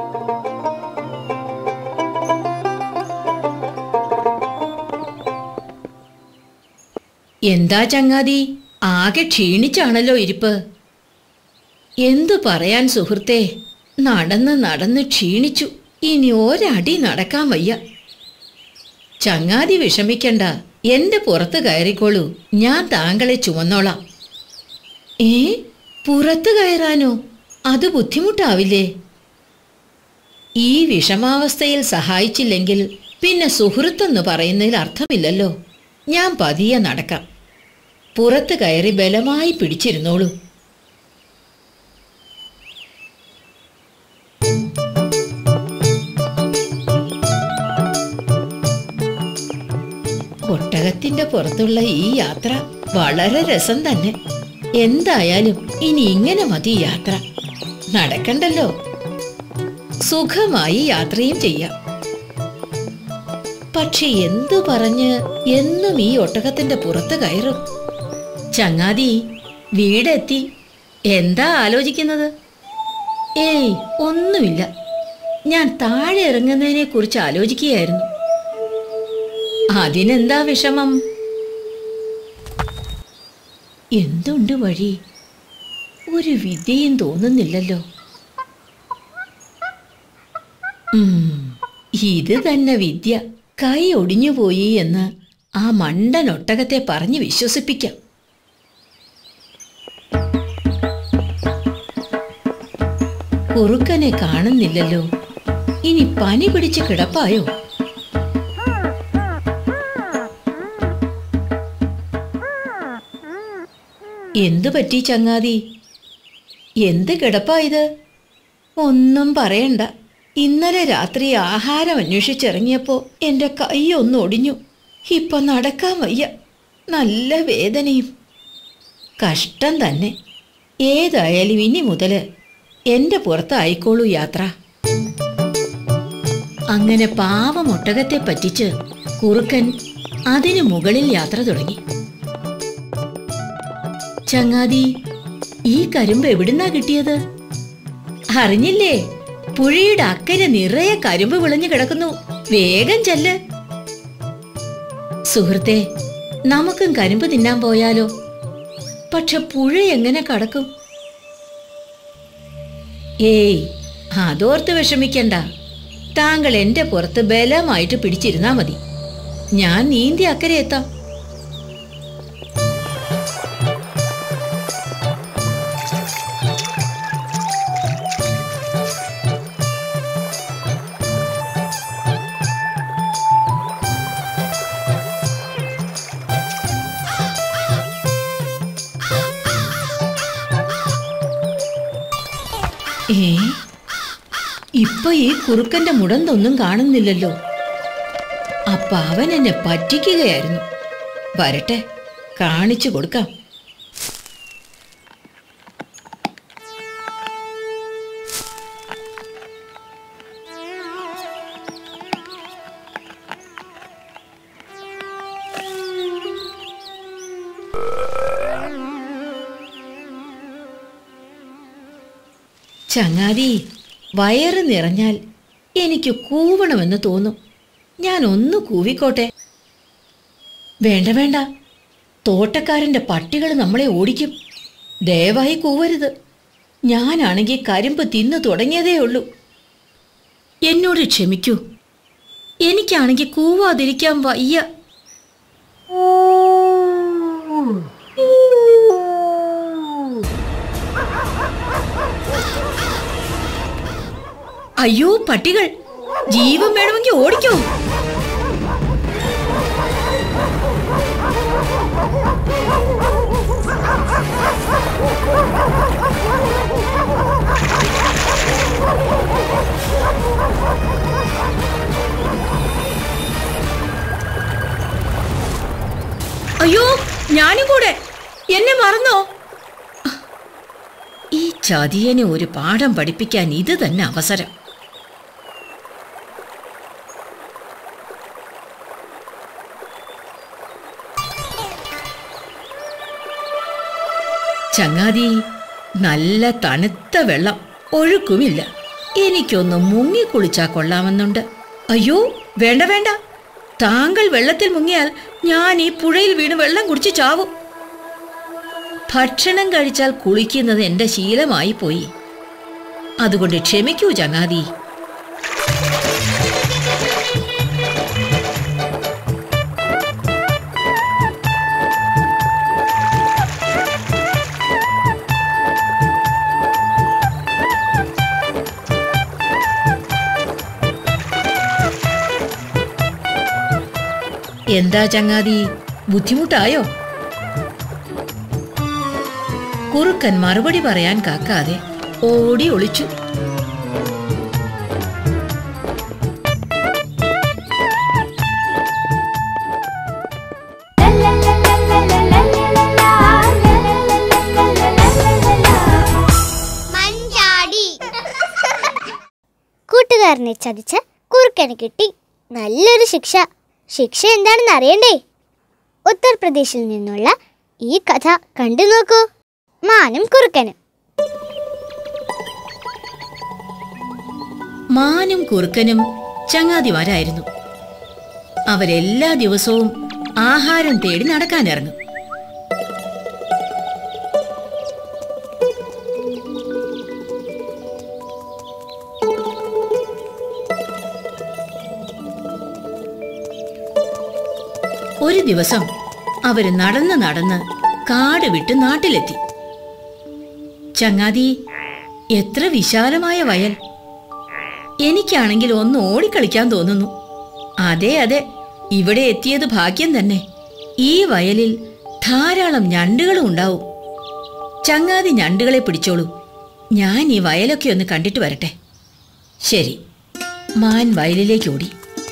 Speaker 3: എന്താ ചങ്ങാതി ആകെ ക്ഷീണിച്ചാണല്ലോ ഇരിപ്പ് എന്തു പറയാൻ സുഹൃത്തേ നടന്ന് നടന്ന് ക്ഷീണിച്ചു ഇനി ഒരടി നടക്കാൻ വയ്യ ചങ്ങാതി വിഷമിക്കണ്ട എന്റെ പുറത്ത് കയറിക്കോളൂ ഞാൻ താങ്കളെ ചുമന്നോളാം ഏ പുറത്ത് കയറാനോ അത് ബുദ്ധിമുട്ടാവില്ലേ ഈ വിഷമാവസ്ഥയിൽ സഹായിച്ചില്ലെങ്കിൽ പിന്നെ സുഹൃത്തെന്ന് പറയുന്നതിൽ അർത്ഥമില്ലല്ലോ ഞാൻ പതിയെ നടക്കാം പുറത്ത് കയറി ബലമായി പിടിച്ചിരുന്നോളൂ ഒട്ടകത്തിന്റെ പുറത്തുള്ള ഈ യാത്ര വളരെ രസം തന്നെ എന്തായാലും ഇനി ഇങ്ങനെ മതി യാത്ര നടക്കണ്ടല്ലോ സുഖമായി യാത്രയും ചെയ്യാം പക്ഷെ എന്തു പറഞ്ഞ് എന്നും ഈ ഒട്ടകത്തിന്റെ പുറത്ത് കയറും ചങ്ങാതി വീടെത്തി എന്താ ആലോചിക്കുന്നത് ഏയ് ഒന്നുമില്ല ഞാൻ താഴെ ഇറങ്ങുന്നതിനെ കുറിച്ച് ആലോചിക്കുകയായിരുന്നു അതിനെന്താ വിഷമം എന്തുണ്ട് വഴി ഒരു വിദ്യയും തോന്നുന്നില്ലല്ലോ ഉം, ഇത് തന്നെ വിദ്യ കൈ ഒടിഞ്ഞുപോയി എന്ന് ആ മണ്ടൻ ഒട്ടകത്തെ പറഞ്ഞ് വിശ്വസിപ്പിക്കാം കുറുക്കനെ കാണുന്നില്ലല്ലോ ഇനി പനി പിടിച്ച് കിടപ്പായോ എന്തു പറ്റി ചങ്ങാതി എന്ത് കിടപ്പായത് ഒന്നും പറയണ്ട ഇന്നലെ രാത്രി ആഹാരം അന്വേഷിച്ചിറങ്ങിയപ്പോ എന്റെ കൈ ഒന്ന് ഒടിഞ്ഞു ഇപ്പൊ നടക്കാൻ വയ്യ നല്ല വേദനയും കഷ്ടം തന്നെ ഏതായാലും ഇനി മുതല് എന്റെ പുറത്തായിക്കോളൂ യാത്ര അങ്ങനെ പാവം ഒട്ടകത്തെ പറ്റിച്ച് കുറുക്കൻ അതിനു മുകളിൽ യാത്ര തുടങ്ങി ചങ്ങാതി ഈ കരിമ്പ് എവിടുന്നാ കിട്ടിയത് അറിഞ്ഞില്ലേ പുഴയുടെ അക്കരെ നിറയെ കരിമ്പ് വിളഞ്ഞു കിടക്കുന്നു വേഗം ചെല്ല് സുഹൃത്തെ നമുക്കും കരിമ്പ് തിന്നാൻ പോയാലോ പക്ഷെ പുഴ എങ്ങനെ കടക്കും ഏയ് അതോർത്ത് വിഷമിക്കണ്ട താങ്കൾ എന്റെ പുറത്ത് ബലമായിട്ട് പിടിച്ചിരുന്നാ മതി ഞാൻ നീന്തി അക്കരെ എത്താം ഏ ഇപ്പൊ ഈ കുറുക്കന്റെ മുടന്തൊന്നും കാണുന്നില്ലല്ലോ അപ്പൊ അവൻ എന്നെ പറ്റിക്കുകയായിരുന്നു വരട്ടെ കാണിച്ചു കൊടുക്കാം ചങ്ങാതി വയറ് നിറഞ്ഞാൽ എനിക്ക് കൂവണമെന്ന് തോന്നും ഞാൻ ഒന്ന് കൂവിക്കോട്ടെ വേണ്ട വേണ്ട തോട്ടക്കാരന്റെ പട്ടികൾ നമ്മളെ ഓടിക്കും ദയവായി കൂവരുത് ഞാനാണെങ്കിൽ കരിമ്പ് തിന്നു തുടങ്ങിയതേ ഉള്ളൂ എന്നോട് ക്ഷമിക്കൂ എനിക്കാണെങ്കിൽ കൂവാതിരിക്കാൻ വയ്യ അയ്യോ പട്ടികൾ ജീവൻ വേണമെങ്കിൽ ഓടിക്കോ അയ്യോ ഞാനും കൂടെ എന്നെ മറന്നോ ഈ ചതിയനെ ഒരു പാഠം പഠിപ്പിക്കാൻ ഇത് തന്നെ അവസരം ചങ്ങാതി നല്ല തണുത്ത വെള്ളം ഒഴുക്കുമില്ല എനിക്കൊന്ന് മുങ്ങിക്കുളിച്ചാ കൊള്ളാമെന്നുണ്ട് അയ്യോ വേണ്ട വേണ്ട താങ്കൾ വെള്ളത്തിൽ മുങ്ങിയാൽ ഞാൻ ഈ പുഴയിൽ വീണ് വെള്ളം കുടിച്ച് ചാവും ഭക്ഷണം കഴിച്ചാൽ കുളിക്കുന്നത് എന്റെ ശീലമായി പോയി അതുകൊണ്ട് ക്ഷമിക്കൂ ചങ്ങാതി എന്താ ചങ്ങാതി ബുദ്ധിമുട്ടായോ കുറുക്കൻ മറുപടി പറയാൻ കാക്കാതെ ഓടി ഒളിച്ചു
Speaker 7: മഞ്ചാടി
Speaker 4: കൂട്ടുകാരനെ ചതിച്ച കുറുക്കന് കിട്ടി നല്ലൊരു ശിക്ഷ ശിക്ഷ എന്താണെന്ന് അറിയണ്ടേ ഉത്തർപ്രദേശിൽ നിന്നുള്ള ഈ കഥ കണ്ടു നോക്കൂ മാനും കുറുക്കനും
Speaker 3: മാനും കുറുക്കനും ചങ്ങാതിമാരായിരുന്നു അവരെല്ലാ ദിവസവും ആഹാരം തേടി നടക്കാനിറങ്ങും ഒരു ദിവസം അവര് നടന്ന് നടന്ന് കാട് വിട്ട് നാട്ടിലെത്തി ചങ്ങാതി എത്ര വിശാലമായ വയൽ എനിക്കാണെങ്കിൽ ഒന്ന് ഓടിക്കളിക്കാൻ തോന്നുന്നു അതെ അതെ ഇവിടെ എത്തിയത് ഭാഗ്യം തന്നെ ഈ വയലിൽ ധാരാളം ഞണ്ടുകളും ഉണ്ടാവും ചങ്ങാതി ഞണ്ടുകളെ പിടിച്ചോളൂ ഞാൻ ഈ വയലൊക്കെ ഒന്ന് കണ്ടിട്ട് വരട്ടെ ശരി മാൻ വയലിലേക്ക് ഓടി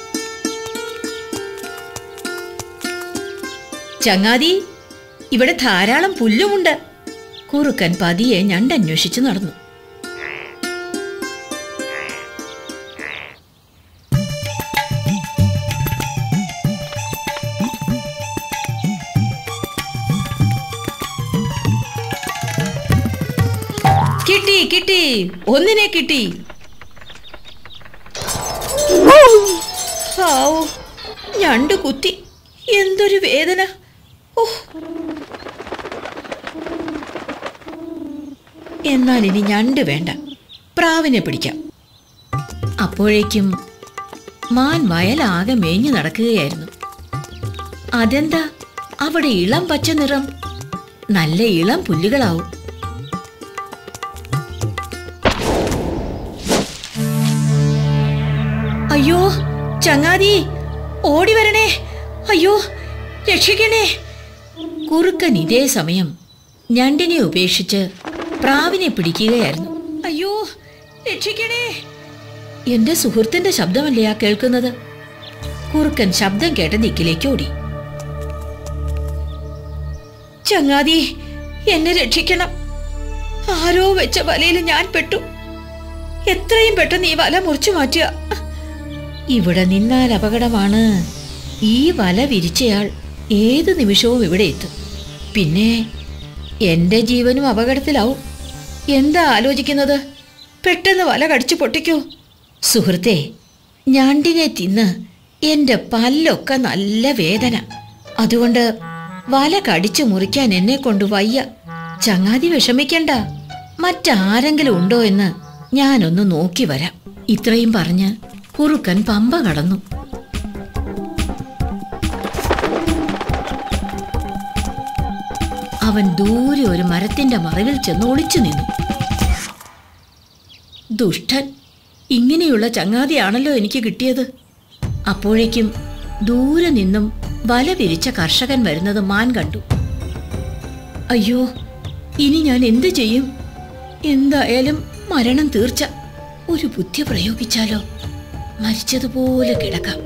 Speaker 3: ചങ്ങാതി ഇവിടെ ധാരാളം പുല്ലുമുണ്ട് കുറുക്കൻ പതിയെ ഞണ്ടന്വേഷിച്ചു നടന്നു കിട്ടി കിട്ടി ഒന്നിനെ കിട്ടി ഹാവൂ ഞണ്ട് കുത്തി എന്തൊരു വേദന ഓ എന്നാൽ ഇനി ഞണ്ട് വേണ്ട പ്രാവിനെ പിടിക്കാം അപ്പോഴേക്കും മാൻ വയലാകെ മേഞ്ഞു നടക്കുകയായിരുന്നു അതെന്താ അവിടെ ഇളം പച്ച നിറം നല്ല ഇളം പുല്ലുകളാവും അയ്യോ ചങ്ങാതി ഓടി വരണേ അയ്യോ രക്ഷിക്കണേ കുറുക്കൻ ഇതേ സമയം ഞണ്ടിനെ ഉപേക്ഷിച്ച് പ്രാവിനെ പിടിക്കുകയായിരുന്നു അയ്യോ രക്ഷിക്കണേ എന്റെ സുഹൃത്തിന്റെ ശബ്ദമല്ലേ ആ കേൾക്കുന്നത് കുറുക്കൻ ശബ്ദം കേട്ട ദിക്കിലേക്ക് ഓടി ചങ്ങാതി എന്നെ രക്ഷിക്കണം ആരോ വെച്ച വലയിൽ ഞാൻ പെട്ടു എത്രയും പെട്ടെന്ന് ഈ വല മുറിച്ചു മാറ്റുക ഇവിടെ നിന്നാൽ അപകടമാണ് ഈ വല വിരിച്ചയാൾ ഏത് നിമിഷവും ഇവിടെ എത്തും പിന്നെ എന്റെ ജീവനും അപകടത്തിലാവും എന്താ ആലോചിക്കുന്നത് പെട്ടെന്ന് വല കടിച്ചു പൊട്ടിക്കൂ സുഹൃത്തെ ഞണ്ടിനെ തിന്ന് എന്റെ പല്ലൊക്കെ നല്ല വേദന അതുകൊണ്ട് വല കടിച്ചു മുറിക്കാൻ എന്നെ കൊണ്ട് വയ്യ ചങ്ങാതി വിഷമിക്കണ്ട മറ്റാരെങ്കിലും ഉണ്ടോ എന്ന് ഞാനൊന്ന് നോക്കി വരാം ഇത്രയും പറഞ്ഞ് കുറുക്കൻ പമ്പ കടന്നു അവൻ ദൂരെ ഒരു മരത്തിന്റെ മറവിൽ ചെന്ന് ഒളിച്ചു നിന്നു ദുഷ്ടൻ ഇങ്ങനെയുള്ള ചങ്ങാതിയാണല്ലോ എനിക്ക് കിട്ടിയത് അപ്പോഴേക്കും ദൂരെ നിന്നും വല വിരിച്ച കർഷകൻ വരുന്നത് മാൻ കണ്ടു അയ്യോ ഇനി ഞാൻ എന്തു ചെയ്യും എന്തായാലും മരണം തീർച്ച ഒരു ബുദ്ധി പ്രയോഗിച്ചാലോ മരിച്ചതുപോലെ കിടക്കാം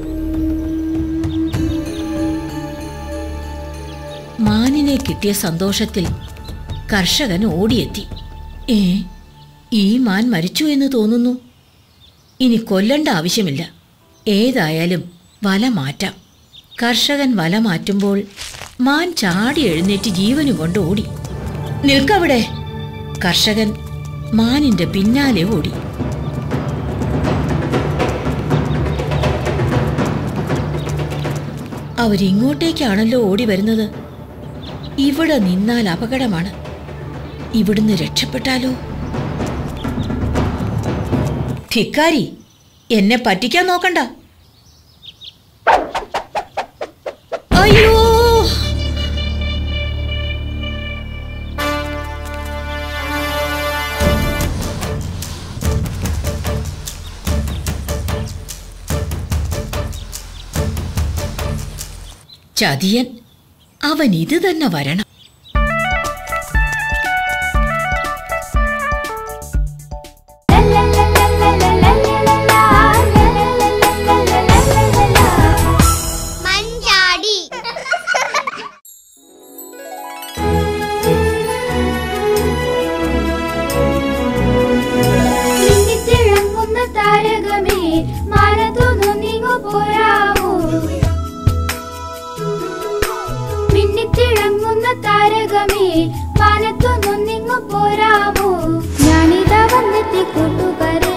Speaker 3: മാനിനെ കിട്ടിയ സന്തോഷത്തിൽ കർഷകൻ ഓടിയെത്തി ഏ ഈ മാൻ മരിച്ചു എന്ന് തോന്നുന്നു ഇനി കൊല്ലണ്ട ആവശ്യമില്ല ഏതായാലും വല മാറ്റാം കർഷകൻ വല മാറ്റുമ്പോൾ മാൻ ചാടി എഴുന്നേറ്റ് ജീവനും കൊണ്ട് ഓടി നിൽക്കവിടെ കർഷകൻ മാനിന്റെ പിന്നാലെ ഓടി അവരിങ്ങോട്ടേക്കാണല്ലോ ഓടി വരുന്നത് ഇവിടെ നിന്നാൽ അപകടമാണ് ഇവിടുന്ന് രക്ഷപ്പെട്ടാലോ ധിക്കാരി എന്നെ പറ്റിക്കാൻ നോക്കണ്ട അയ്യോ ചതിയൻ അവൻ ഇത് തന്നെ വരണം
Speaker 7: മഞ്ചാടി
Speaker 5: മിന്നിത്തിളങ്ങുന്ന താര മാനത്തൊന്നു നീങ്ങു പോരാമോ മിന്നിത്തിളങ്ങുന്ന താരകമേ മാനത്തൊന്നു നീങ്ങു പോരാമോ ഞാനിതാ വന്നെത്തി കൂട്ടുകാരെ